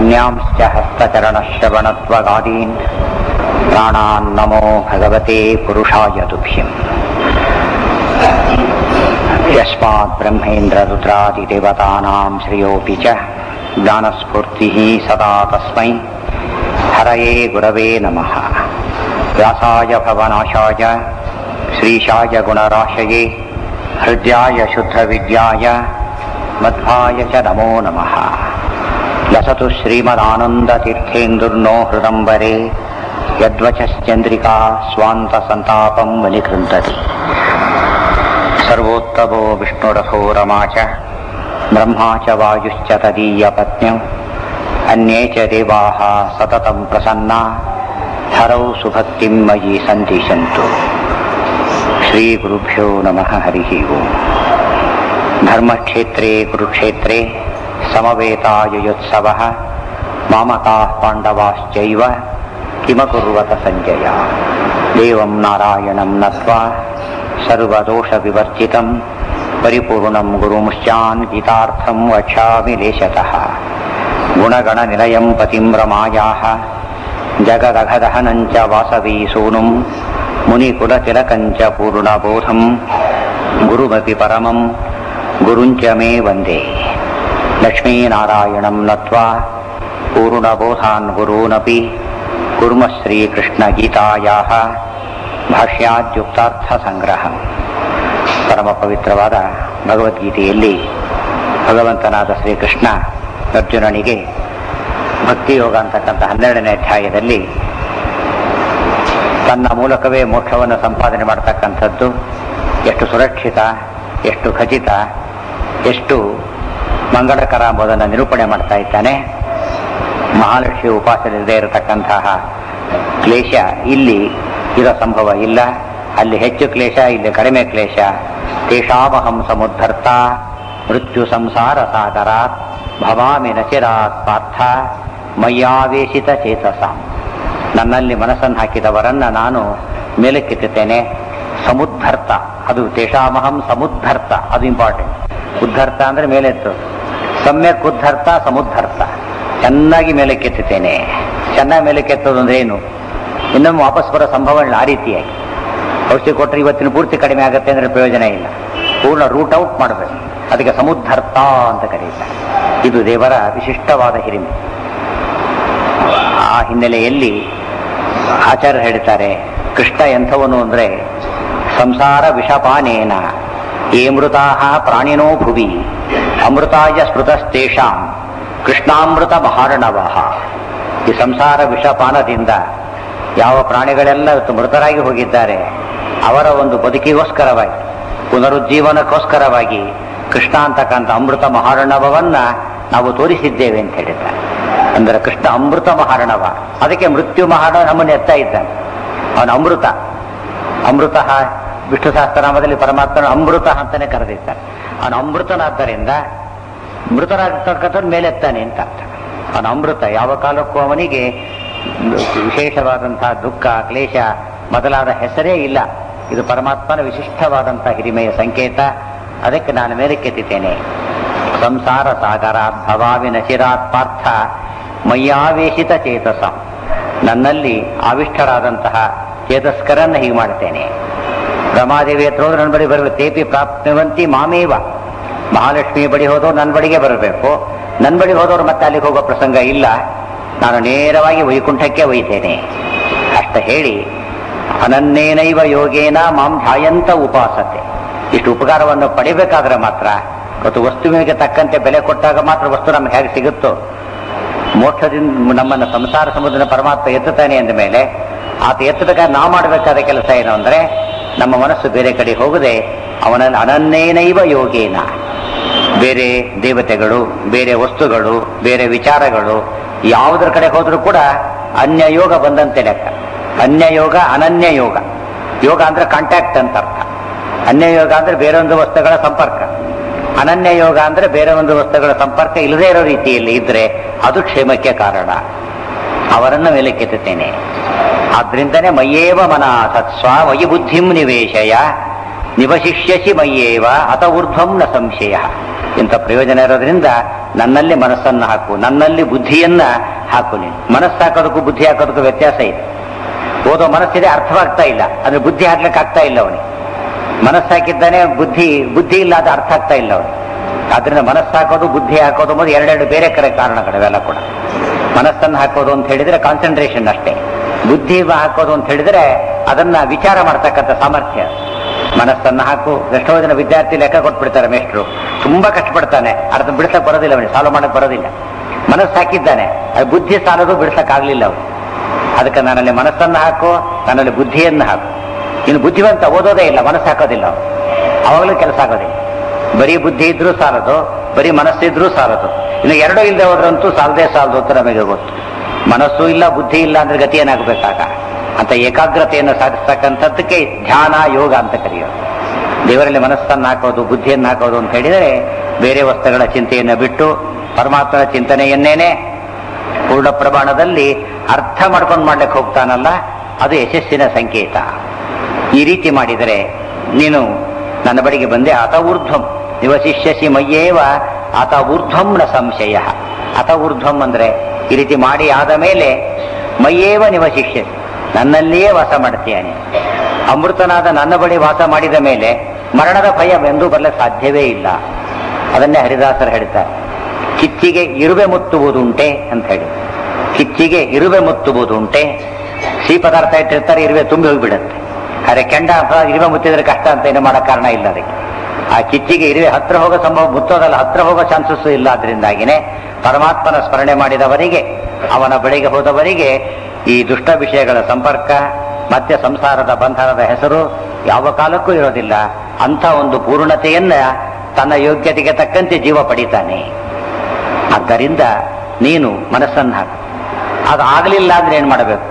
अन्यांश्च हस्तचरणश्रवणत्वगादीन् प्राणान्नमो भगवते पुरुषाय तुभ्यम् यस्मात् ब्रह्मेन्द्ररुद्रादिदेवतानां श्रियोऽपि च ज्ञानस्फूर्तिः सदा तस्मै हरये गुरवे नमः व्यासाय भवनाशाय श्रीशाय गुणराशये हृद्याय शुद्धविद्याय मध्वाय च नमो नमः लसतु श्रीमदानन्दतीर्थेन्दुर्नो हृदम्बरे यद्वचश्चन्द्रिका स्वान्तसन्तापं वनिकृन्तति सर्वोत्तमो विष्णुरथो रमा च ब्रह्मा च वायुश्च तदीयपत्न्यौ अन्ये च देवाः सततं प्रसन्ना हरौ सुभक्तिं मयि सन्दिशन्तु श्रीगुरुभ्यो नमः हरिः ओम् धर्मक्षेत्रे कुरुक्षेत्रे समवेतायुयुत्सवः मामकाः पाण्डवाश्चैव किमकुर्वत सञ्जय देवं नारायणं नत्वा सर्वदोषविवर्जितं परिपूर्णं गुरुमुश्चान् गीतार्थं वक्ष्यामि लेशतः गुणगणनिलयं पतिं रमायाः जगदघदहनं च वासवी सूनुं मुनिकुलतिलकं च पूर्णबोधं गुरुमपि परमं गुरुञ्च मे वन्दे लक्ष्मीनारायणं नत्वा पूर्णबोधान् गुरूनपि कुर्मः श्रीकृष्णगीतायाः ಭಾಷ್ಯಾದ್ಯುಕ್ತಾರ್ಥಸಂಗ್ರಹ ಪರಮ ಪವಿತ್ರವಾದ ಭಗವದ್ಗೀತೆಯಲ್ಲಿ ಭಗವಂತನಾದ ಶ್ರೀಕೃಷ್ಣ ಅರ್ಜುನನಿಗೆ ಭಕ್ತಿಯೋಗ ಅಂತಕ್ಕಂಥ ಹನ್ನೆರಡನೇ ಅಧ್ಯಾಯದಲ್ಲಿ ತನ್ನ ಮೂಲಕವೇ ಮೋಕ್ಷವನ್ನು ಸಂಪಾದನೆ ಮಾಡತಕ್ಕಂಥದ್ದು ಎಷ್ಟು ಸುರಕ್ಷಿತ ಎಷ್ಟು ಖಚಿತ ಎಷ್ಟು ಮಂಗಳಕರ ಎಂಬುದನ್ನು ನಿರೂಪಣೆ ಮಾಡ್ತಾ ಇದ್ದಾನೆ ಮಹಾಲಕ್ಷ್ಮಿ ಉಪಾಸನೆಯಲ್ಲದೆ ಇರತಕ್ಕಂತಹ ಕ್ಲೇಶ ಇಲ್ಲಿ ಇರೋ ಸಂಭವ ಇಲ್ಲ ಅಲ್ಲಿ ಹೆಚ್ಚು ಕ್ಲೇಶ ಇಲ್ಲಿ ಕಡಿಮೆ ಕ್ಲೇಶ ತೇಷಾಮಹಂ ಸಮುದ್ಧರ್ತ ಮೃತ್ಯು ಸಂಸಾರ ಸಾಗರಾತ್ ಭವಾಮಿ ನಚಿರಾತ್ ಪಾರ್ಥ ಮಯ್ಯಾವೇಶಿತ ಚೇತಸ ನನ್ನಲ್ಲಿ ಮನಸ್ಸನ್ನು ಹಾಕಿದವರನ್ನ ನಾನು ಮೇಲಕ್ಕೆತ್ತುತ್ತೇನೆ ಸಮುದ್ಧರ್ತ ಅದು ತೇಷಾಮಹಂ ಸಮುದ್ಧರ್ತ ಅದು ಇಂಪಾರ್ಟೆಂಟ್ ಉದ್ಧರ್ತ ಅಂದ್ರೆ ಮೇಲೆತ್ತು ಸಮ್ಯಕ್ ಉದ್ಧರ್ತ ಸಮುದ್ಧರ್ತ ಚೆನ್ನಾಗಿ ಮೇಲಕ್ಕೆತ್ತುತ್ತೇನೆ ಚೆನ್ನಾಗಿ ಮೇಲಕ್ಕೆತ್ತೋದು ಅಂದ್ರೆ ಏನು ಇನ್ನೊಮ್ಮೆ ವಾಪಸ್ ಬರೋ ಸಂಭವನೆ ಆ ರೀತಿಯಾಗಿ ಔಷಧಿ ಕೊಟ್ಟರೆ ಇವತ್ತಿನ ಪೂರ್ತಿ ಕಡಿಮೆ ಆಗುತ್ತೆ ಅಂದ್ರೆ ಪ್ರಯೋಜನ ಇಲ್ಲ ಪೂರ್ಣ ರೂಟ್ ಔಟ್ ಮಾಡಬೇಕು ಅದಕ್ಕೆ ಸಮುದ್ಧರ್ತ ಅಂತ ಕರೀತಾರೆ ಇದು ದೇವರ ವಿಶಿಷ್ಟವಾದ ಹಿರಿಮೆ ಆ ಹಿನ್ನೆಲೆಯಲ್ಲಿ ಆಚಾರ್ಯ ಹೇಳ್ತಾರೆ ಕೃಷ್ಣ ಎಂಥವನು ಅಂದ್ರೆ ಸಂಸಾರ ವಿಷಪಾನೇನ ಏಮೃತಾ ಪ್ರಾಣಿನೋ ಭುವಿ ಅಮೃತಾಯ ಸ್ಮೃತಸ್ತೇಷಾಂ ಕೃಷ್ಣಾಮೃತ ಮಹಾರಣವ ಈ ಸಂಸಾರ ವಿಷಪಾನದಿಂದ ಯಾವ ಪ್ರಾಣಿಗಳೆಲ್ಲ ಇವತ್ತು ಮೃತರಾಗಿ ಹೋಗಿದ್ದಾರೆ ಅವರ ಒಂದು ಬದುಕಿಗೋಸ್ಕರವಾಗಿ ಪುನರುಜ್ಜೀವನಕ್ಕೋಸ್ಕರವಾಗಿ ಕೃಷ್ಣ ಅಂತಕ್ಕಂಥ ಅಮೃತ ಮಹಾರಣವನ್ನ ನಾವು ತೋರಿಸಿದ್ದೇವೆ ಅಂತ ಹೇಳಿದ್ದಾರೆ ಅಂದ್ರೆ ಕೃಷ್ಣ ಅಮೃತ ಮಹಾರಣವ ಅದಕ್ಕೆ ಮೃತ್ಯು ಮಹಾರಣ ನಮ್ಮನ್ನು ಎತ್ತಾ ಇದ್ದಾನೆ ಅವನ ಅಮೃತ ಅಮೃತ ವಿಷ್ಣು ಸಹಸ್ರನಾಮದಲ್ಲಿ ಪರಮಾತ್ಮನ ಅಮೃತ ಅಂತಾನೆ ಕರೆದಿದ್ದಾನೆ ಅವನ ಅಮೃತನಾದ್ದರಿಂದ ಮೃತರಾಗತಕ್ಕಂಥ ಮೇಲೆತ್ತಾನೆ ಅಂತ ಅರ್ಥ ಅವನ ಅಮೃತ ಯಾವ ಕಾಲಕ್ಕೂ ಅವನಿಗೆ ವಿಶೇಷವಾದಂತಹ ದುಃಖ ಕ್ಲೇಶ ಮೊದಲಾದ ಹೆಸರೇ ಇಲ್ಲ ಇದು ಪರಮಾತ್ಮನ ವಿಶಿಷ್ಟವಾದಂತಹ ಹಿರಿಮೆಯ ಸಂಕೇತ ಅದಕ್ಕೆ ನಾನು ಮೇಲಕ್ಕೆತ್ತಿದ್ದೇನೆ ಸಂಸಾರ ಸಾಗರಾತ್ ಭವಾವಿ ನಚಿರಾತ್ ಪಾರ್ಥ ಮಯ್ಯಾವೇಶಿತ ಚೇತಸ ನನ್ನಲ್ಲಿ ಆವಿಷ್ಟರಾದಂತಹ ಚೇತಸ್ಕರನ್ನ ಹೀಗೆ ಮಾಡ್ತೇನೆ ರಮಾದೇವಿ ಹತ್ರ ಹೋದ್ರೆ ನನ್ನ ಬಳಿ ಬರಬೇಕು ತೇಪಿ ಪ್ರಾಪ್ತಿವಂತಿ ಮಾಮೇವ ಮಹಾಲಕ್ಷ್ಮಿ ಬಳಿ ಹೋದವ್ರು ನನ್ನ ಬಳಿಗೆ ಬರಬೇಕು ನನ್ನ ಬಳಿ ಹೋದವ್ರು ಮತ್ತೆ ಅಲ್ಲಿಗೆ ಹೋಗೋ ಪ್ರಸಂಗ ಇಲ್ಲ ನಾನು ನೇರವಾಗಿ ವೈಕುಂಠಕ್ಕೆ ಒಯ್ತೇನೆ ಅಷ್ಟ ಹೇಳಿ ಅನನ್ನೇನೈವ ಯೋಗೇನ ಮಾಂ ಧ್ಯಾಯಂತ ಉಪಾಸತೆ ಇಷ್ಟು ಉಪಕಾರವನ್ನು ಪಡಿಬೇಕಾದ್ರೆ ಮಾತ್ರ ಮತ್ತು ವಸ್ತುವಿಗೆ ತಕ್ಕಂತೆ ಬೆಲೆ ಕೊಟ್ಟಾಗ ಮಾತ್ರ ವಸ್ತು ನಮ್ಗೆ ಹೇಗೆ ಸಿಗುತ್ತೋ ಮೋಕ್ಷದಿಂದ ನಮ್ಮನ್ನು ಸಂಸಾರ ಸಮುದ್ರ ಪರಮಾತ್ಮ ಎತ್ತುತ್ತಾನೆ ಅಂದ ಮೇಲೆ ಆತ ಎತ್ತಬೇಕಾದ್ರೆ ನಾವು ಮಾಡಬೇಕಾದ ಕೆಲಸ ಏನು ಅಂದ್ರೆ ನಮ್ಮ ಮನಸ್ಸು ಬೇರೆ ಕಡೆ ಹೋಗದೆ ಅವನನ್ನು ಅನನ್ನೇನೈವ ಯೋಗೇನ ಬೇರೆ ದೇವತೆಗಳು ಬೇರೆ ವಸ್ತುಗಳು ಬೇರೆ ವಿಚಾರಗಳು ಯಾವುದರ ಕಡೆ ಹೋದ್ರೂ ಕೂಡ ಅನ್ಯ ಯೋಗ ಬಂದಂತೆ ಲೆಕ್ಕ ಅನ್ಯ ಯೋಗ ಅನನ್ಯ ಯೋಗ ಯೋಗ ಅಂದ್ರೆ ಕಾಂಟ್ಯಾಕ್ಟ್ ಅಂತ ಅರ್ಥ ಅನ್ಯ ಯೋಗ ಅಂದ್ರೆ ಬೇರೊಂದು ವಸ್ತುಗಳ ಸಂಪರ್ಕ ಅನನ್ಯ ಯೋಗ ಅಂದ್ರೆ ಬೇರೆ ಒಂದು ವಸ್ತುಗಳ ಸಂಪರ್ಕ ಇಲ್ಲದೇ ಇರೋ ರೀತಿಯಲ್ಲಿ ಇದ್ರೆ ಅದು ಕ್ಷೇಮಕ್ಕೆ ಕಾರಣ ಅವರನ್ನ ಮೇಲಕ್ಕೆತ್ತುತ್ತೇನೆ ಆದ್ರಿಂದನೇ ಮಯ್ಯೇವ ಮನ ಸತ್ಸ್ವ ಮಯಿ ಬುದ್ಧಿಂ ನಿವೇಶಯ ನಿವಶಿಷ್ಯಸಿ ಮಯ್ಯೇವ ಅತ ಊರ್ಧ್ವಂ ನ ಸಂಶಯ ಇಂಥ ಪ್ರಯೋಜನ ಇರೋದ್ರಿಂದ ನನ್ನಲ್ಲಿ ಮನಸ್ಸನ್ನು ಹಾಕು ನನ್ನಲ್ಲಿ ಬುದ್ಧಿಯನ್ನ ಹಾಕು ನೀನು ಮನಸ್ಸು ಹಾಕೋದಕ್ಕೂ ಬುದ್ಧಿ ಹಾಕೋದಕ್ಕೂ ವ್ಯತ್ಯಾಸ ಇದೆ ಓದೋ ಮನಸ್ಸಿದೆ ಅರ್ಥವಾಗ್ತಾ ಇಲ್ಲ ಅಂದ್ರೆ ಬುದ್ಧಿ ಹಾಕ್ಲಿಕ್ಕೆ ಆಗ್ತಾ ಇಲ್ಲ ಅವನಿಗೆ ಮನಸ್ಸು ಹಾಕಿದ್ದಾನೆ ಬುದ್ಧಿ ಬುದ್ಧಿ ಇಲ್ಲ ಅದು ಅರ್ಥ ಆಗ್ತಾ ಇಲ್ಲ ಅವನಿಗೆ ಆದ್ರಿಂದ ಮನಸ್ಸು ಹಾಕೋದು ಬುದ್ಧಿ ಹಾಕೋದು ಮತ್ತು ಎರಡೆರಡು ಬೇರೆ ಕರೆ ಕಾರಣಗಳು ಇವೆಲ್ಲ ಕೂಡ ಮನಸ್ಸನ್ನು ಹಾಕೋದು ಅಂತ ಹೇಳಿದ್ರೆ ಕಾನ್ಸಂಟ್ರೇಷನ್ ಅಷ್ಟೇ ಬುದ್ಧಿ ಹಾಕೋದು ಅಂತ ಹೇಳಿದ್ರೆ ಅದನ್ನ ವಿಚಾರ ಮಾಡ್ತಕ್ಕಂಥ ಸಾಮರ್ಥ್ಯ ಮನಸ್ಸನ್ನು ಹಾಕು ಎಷ್ಟೋ ಜನ ವಿದ್ಯಾರ್ಥಿ ಲೆಕ್ಕ ಕೊಟ್ಬಿಡ್ತಾರೆ ಮೇಷ್ಟ್ರು ತುಂಬಾ ಕಷ್ಟಪಡ್ತಾನೆ ಅರ್ಧ ಬಿಡ್ಸಕ್ ಬರೋದಿಲ್ಲ ಅವನಿಗೆ ಸಾಲ್ವ್ ಮಾಡಕ್ ಬರೋದಿಲ್ಲ ಮನಸ್ಸು ಹಾಕಿದ್ದಾನೆ ಅದು ಬುದ್ಧಿ ಸಾಲದು ಬಿಡ್ಸಕ್ ಆಗ್ಲಿಲ್ಲ ಅವನು ಅದಕ್ಕೆ ನನ್ನಲ್ಲಿ ಮನಸ್ಸನ್ನು ಹಾಕು ನನ್ನಲ್ಲಿ ಬುದ್ಧಿಯನ್ನು ಹಾಕು ಇನ್ನು ಬುದ್ಧಿವಂತ ಓದೋದೇ ಇಲ್ಲ ಮನಸ್ಸು ಹಾಕೋದಿಲ್ಲ ಅವನು ಅವಾಗಲೂ ಕೆಲಸ ಆಗೋದಿಲ್ಲ ಬರೀ ಬುದ್ಧಿ ಇದ್ರೂ ಸಾಲದು ಬರೀ ಮನಸ್ಸಿದ್ರೂ ಸಾಲದು ಇನ್ನು ಎರಡೂ ಇಲ್ಲದೆ ಹೋದ್ರಂತೂ ಸಾಲದೇ ಸಾಲದು ಅಂತ ನಮಗೆ ಗೊತ್ತು ಮನಸ್ಸು ಇಲ್ಲ ಬುದ್ಧಿ ಇಲ್ಲ ಅಂದ್ರೆ ಗತಿ ಏನಾಗಬೇಕಾಗ ಅಂತ ಏಕಾಗ್ರತೆಯನ್ನು ಸಾಧಿಸ್ತಕ್ಕಂಥದ್ದಕ್ಕೆ ಧ್ಯಾನ ಯೋಗ ಅಂತ ಕರೆಯೋದು ದೇವರಲ್ಲಿ ಮನಸ್ಸನ್ನು ಹಾಕೋದು ಬುದ್ಧಿಯನ್ನು ಹಾಕೋದು ಅಂತ ಹೇಳಿದರೆ ಬೇರೆ ವಸ್ತುಗಳ ಚಿಂತೆಯನ್ನು ಬಿಟ್ಟು ಪರಮಾತ್ಮನ ಚಿಂತನೆಯನ್ನೇನೆ ಪೂರ್ಣ ಪ್ರಮಾಣದಲ್ಲಿ ಅರ್ಥ ಮಾಡ್ಕೊಂಡು ಮಾಡ್ಲಿಕ್ಕೆ ಹೋಗ್ತಾನಲ್ಲ ಅದು ಯಶಸ್ಸಿನ ಸಂಕೇತ ಈ ರೀತಿ ಮಾಡಿದರೆ ನೀನು ನನ್ನ ಬಳಿಗೆ ಬಂದೆ ಅತ ಊರ್ಧ್ವಂ ನಿವಶಿಷ್ಯಸಿ ಮಯ್ಯೇವ ಅತ ಊರ್ಧ್ವಂ ನ ಸಂಶಯ ಅತ ಊರ್ಧ್ವಂ ಅಂದ್ರೆ ಈ ರೀತಿ ಮಾಡಿ ಆದ ಮೇಲೆ ಮಯ್ಯೇವ ನಿವಶಿಷ್ಯಸಿ ನನ್ನಲ್ಲಿಯೇ ವಾಸ ಮಾಡ್ತೀಯಾನೆ ಅಮೃತನಾದ ನನ್ನ ಬಳಿ ವಾಸ ಮಾಡಿದ ಮೇಲೆ ಮರಣದ ಭಯ ಎಂದೂ ಬರಲಿಕ್ಕೆ ಸಾಧ್ಯವೇ ಇಲ್ಲ ಅದನ್ನೇ ಹರಿದಾಸರು ಹೇಳ್ತಾರೆ ಕಿಚ್ಚಿಗೆ ಇರುವೆ ಮುತ್ತುವುದುಂಟೆ ಅಂತ ಹೇಳಿ ಕಿಚ್ಚಿಗೆ ಇರುವೆ ಮುತ್ತುವುದುಂಟೆ ಸಿಹಿ ಪದಾರ್ಥ ಇಟ್ಟಿರ್ತಾರೆ ಇರುವೆ ತುಂಬಿ ಹೋಗ್ಬಿಡುತ್ತೆ ಅರೆ ಕೆಂಡ ಅಥವಾ ಇರುವೆ ಮುತ್ತಿದ್ರೆ ಕಷ್ಟ ಅಂತ ಏನು ಮಾಡೋ ಕಾರಣ ಇಲ್ಲ ಅದಕ್ಕೆ ಆ ಕಿಚ್ಚಿಗೆ ಇರುವೆ ಹತ್ರ ಹೋಗೋ ಸಂಭವ ಮುತ್ತೋದಲ್ಲ ಹತ್ರ ಹೋಗೋ ಚಾನ್ಸಸ್ ಇಲ್ಲ ಅದರಿಂದಾಗಿನೇ ಪರಮಾತ್ಮನ ಸ್ಮರಣೆ ಮಾಡಿದವರಿಗೆ ಅವನ ಬಳಿಗೆ ಹೋದವರಿಗೆ ಈ ದುಷ್ಟ ವಿಷಯಗಳ ಸಂಪರ್ಕ ಮತ್ತೆ ಸಂಸಾರದ ಬಂಧನದ ಹೆಸರು ಯಾವ ಕಾಲಕ್ಕೂ ಇರೋದಿಲ್ಲ ಅಂಥ ಒಂದು ಪೂರ್ಣತೆಯನ್ನ ತನ್ನ ಯೋಗ್ಯತೆಗೆ ತಕ್ಕಂತೆ ಜೀವ ಪಡಿತಾನೆ ಆದ್ದರಿಂದ ನೀನು ಮನಸ್ಸನ್ನು ಹಾಕು ಅದು ಆಗಲಿಲ್ಲ ಅಂದ್ರೆ ಏನ್ ಮಾಡಬೇಕು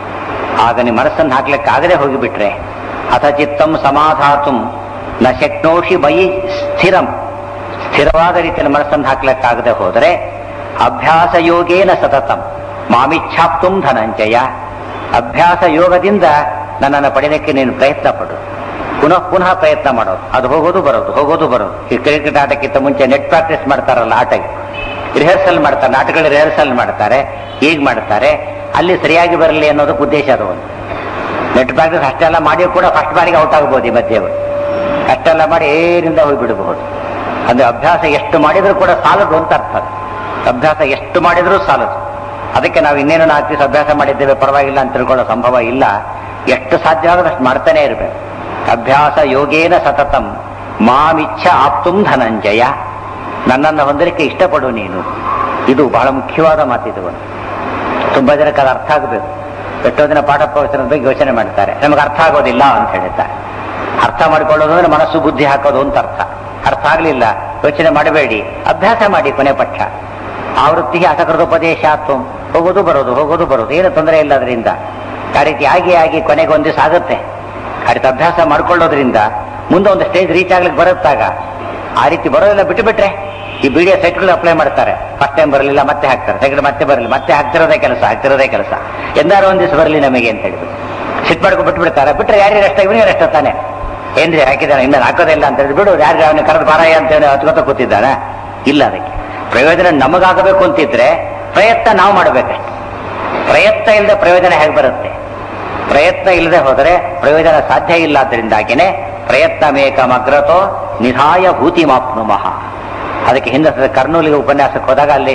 ಆಗ ನೀ ಮನಸ್ಸನ್ನು ಹಾಕ್ಲಿಕ್ಕೆ ಆಗದೆ ಹೋಗಿಬಿಟ್ರೆ ಅಥ ಚಿತ್ತಂ ಸಮಾಧಾತುಂ ನ ಶಕ್ನೋಷಿ ಮಯಿ ಸ್ಥಿರಂ ಸ್ಥಿರವಾದ ರೀತಿಯಲ್ಲಿ ಮನಸ್ಸನ್ನು ಹಾಕ್ಲಿಕ್ಕಾಗದೆ ಹೋದರೆ ಅಭ್ಯಾಸ ಯೋಗೇನ ಸತತಂ ಮಾಮಿಚ್ಛಾಪ್ತುಂ ಧನಂಜಯ ಅಭ್ಯಾಸ ಯೋಗದಿಂದ ನನ್ನನ್ನು ಪಡೆಯಲಿಕ್ಕೆ ನೀನು ಪ್ರಯತ್ನ ಪಡು ಪುನಃ ಪುನಃ ಪ್ರಯತ್ನ ಮಾಡೋದು ಅದು ಹೋಗೋದು ಬರೋದು ಹೋಗೋದು ಬರೋದು ಈ ಕ್ರಿಕೆಟ್ ಆಟಕ್ಕಿಂತ ಮುಂಚೆ ನೆಟ್ ಪ್ರಾಕ್ಟೀಸ್ ಮಾಡ್ತಾರಲ್ಲ ಆಟಕ್ಕೆ ರಿಹರ್ಸಲ್ ಮಾಡ್ತಾರೆ ನಾಟಕಗಳ ರಿಹರ್ಸಲ್ ಮಾಡ್ತಾರೆ ಈಗ ಮಾಡ್ತಾರೆ ಅಲ್ಲಿ ಸರಿಯಾಗಿ ಬರಲಿ ಅನ್ನೋದಕ್ಕೆ ಉದ್ದೇಶ ಅದು ಒಂದು ನೆಟ್ ಪ್ರಾಕ್ಟೀಸ್ ಅಷ್ಟೆಲ್ಲ ಮಾಡಿ ಕೂಡ ಫಸ್ಟ್ ಬಾರಿಗೆ ಔಟ್ ಆಗ್ಬೋದು ಈ ಮಧ್ಯೆ ಅವರು ಅಷ್ಟೆಲ್ಲ ಮಾಡಿ ಏರಿಂದ ಹೋಗಿಬಿಡಬಹುದು ಅಂದ್ರೆ ಅಭ್ಯಾಸ ಎಷ್ಟು ಮಾಡಿದ್ರು ಕೂಡ ಸಾಲದು ಅಂತ ಅರ್ಥ ಅದು. ಅಭ್ಯಾಸ ಎಷ್ಟು ಮಾಡಿದ್ರೂ ಸಾಲದು ಅದಕ್ಕೆ ನಾವು ಇನ್ನೇನು ನಾಲ್ಕು ದಿವಸ ಅಭ್ಯಾಸ ಮಾಡಿದ್ದೇವೆ ಪರವಾಗಿಲ್ಲ ಅಂತ ತಿಳ್ಕೊಳ್ಳೋ ಸಂಭವ ಇಲ್ಲ ಎಷ್ಟು ಸಾಧ್ಯ ಆಗೋದಷ್ಟು ಮಾಡ್ತಾನೆ ಇರಬೇಕು ಅಭ್ಯಾಸ ಯೋಗೇನ ಸತತಂ ಮಾಮಿಚ್ಛ ಆಪ್ತುಂ ಧನಂಜಯ ನನ್ನನ್ನು ಹೊಂದಲಿಕ್ಕೆ ಇಷ್ಟಪಡು ನೀನು ಇದು ಬಹಳ ಮುಖ್ಯವಾದ ಮಾತಿದು ಒಂದು ತುಂಬಾ ಜನಕ್ಕೆ ಅದು ಅರ್ಥ ಆಗಬೇಕು ಎಷ್ಟೋ ದಿನ ಪಾಠ ಪ್ರವಚನದ ಬಗ್ಗೆ ಯೋಚನೆ ಮಾಡ್ತಾರೆ ನಮಗೆ ಅರ್ಥ ಆಗೋದಿಲ್ಲ ಅಂತ ಹೇಳ್ತಾರೆ ಅರ್ಥ ಮಾಡಿಕೊಳ್ಳೋದು ಅಂದ್ರೆ ಮನಸ್ಸು ಬುದ್ಧಿ ಹಾಕೋದು ಅಂತ ಅರ್ಥ ಅರ್ಥ ಆಗಲಿಲ್ಲ ಯೋಚನೆ ಮಾಡಬೇಡಿ ಅಭ್ಯಾಸ ಮಾಡಿ ಕೊನೆ ಪಕ್ಷ ಆವೃತ್ತಿಗೆ ಅಸಕೃತೋಪದೇಶ ಆತ್ಮ ಹೋಗೋದು ಬರೋದು ಹೋಗೋದು ಬರೋದು ಏನು ತೊಂದರೆ ಇಲ್ಲ ಅದರಿಂದ ಆ ರೀತಿ ಆಗಿ ಆಗಿ ಕೊನೆಗೆ ಒಂದು ದಿವಸ ಆಗುತ್ತೆ ಆ ರೀತಿ ಅಭ್ಯಾಸ ಮಾಡ್ಕೊಳ್ಳೋದ್ರಿಂದ ಮುಂದೆ ಒಂದು ಸ್ಟೇಜ್ ರೀಚ್ ಆಗ್ಲಿಕ್ಕೆ ಬರುತ್ತಾಗ ಆ ರೀತಿ ಬರೋದೆಲ್ಲ ಬಿಟ್ಟು ಬಿಟ್ರೆ ಈ ಬಿ ಡಿ ಸೈಟ್ಗಳು ಅಪ್ಲೈ ಮಾಡ್ತಾರೆ ಫಸ್ಟ್ ಟೈಮ್ ಬರಲಿಲ್ಲ ಮತ್ತೆ ಹಾಕ್ತಾರೆ ಸೆಕೆಂಡ್ ಮತ್ತೆ ಬರಲಿ ಮತ್ತೆ ಹಾಕ್ತಿರೋದೇ ಕೆಲಸ ಹಾಕ್ತಿರೋದೇ ಕೆಲಸ ಎಂದಾರು ಒಂದ್ ದಿವಸ ಬರಲಿ ನಮಗೆ ಅಂತ ಹೇಳಿದ್ರು ಸಿಟ್ ಮಾಡ್ಕೊಂಡು ಬಿಟ್ಟು ಬಿಡ್ತಾರೆ ಬಿಟ್ರೆ ಯಾರಿಗೆ ರೆಸ್ಟ್ ಇವನಿಗೆ ರೆಸ್ಟ್ ತಾನೆ ಏನ್ರಿ ಹಾಕಿದ್ದಾನೆ ಇನ್ನು ಹಾಕೋದಿಲ್ಲ ಅಂತ ಹೇಳಿ ಬಿಡು ಯಾರು ಅವನು ಕರೆದು ಬಾರಾಯ ಅಂತ ಹೇಳಿ ಹತ್ಕೊತ ಕೂತಿದ್ದಾನ ಇಲ್ಲ ಅದಕ್ಕೆ ಪ್ರಯೋಜನ ನಮಗಾಗಬೇಕು ಅಂತಿದ್ರೆ ಪ್ರಯತ್ನ ನಾವು ಮಾಡಬೇಕಷ್ಟೆ ಪ್ರಯತ್ನ ಇಲ್ಲದೆ ಪ್ರಯೋಜನ ಹೇಗೆ ಬರುತ್ತೆ ಪ್ರಯತ್ನ ಇಲ್ಲದೆ ಹೋದರೆ ಪ್ರಯೋಜನ ಸಾಧ್ಯ ಇಲ್ಲ ಅದರಿಂದಾಗಿನೇ ಪ್ರಯತ್ನ ಮೇಕಮಗ್ರತೋ ನಿಧಾಯ ಭೂತಿ ಮಾಪ್ನುಮಃ ಅದಕ್ಕೆ ಹಿಂದೆ ಕರ್ನೂಲಿಗೆ ಉಪನ್ಯಾಸಕ್ಕೆ ಹೋದಾಗ ಅಲ್ಲಿ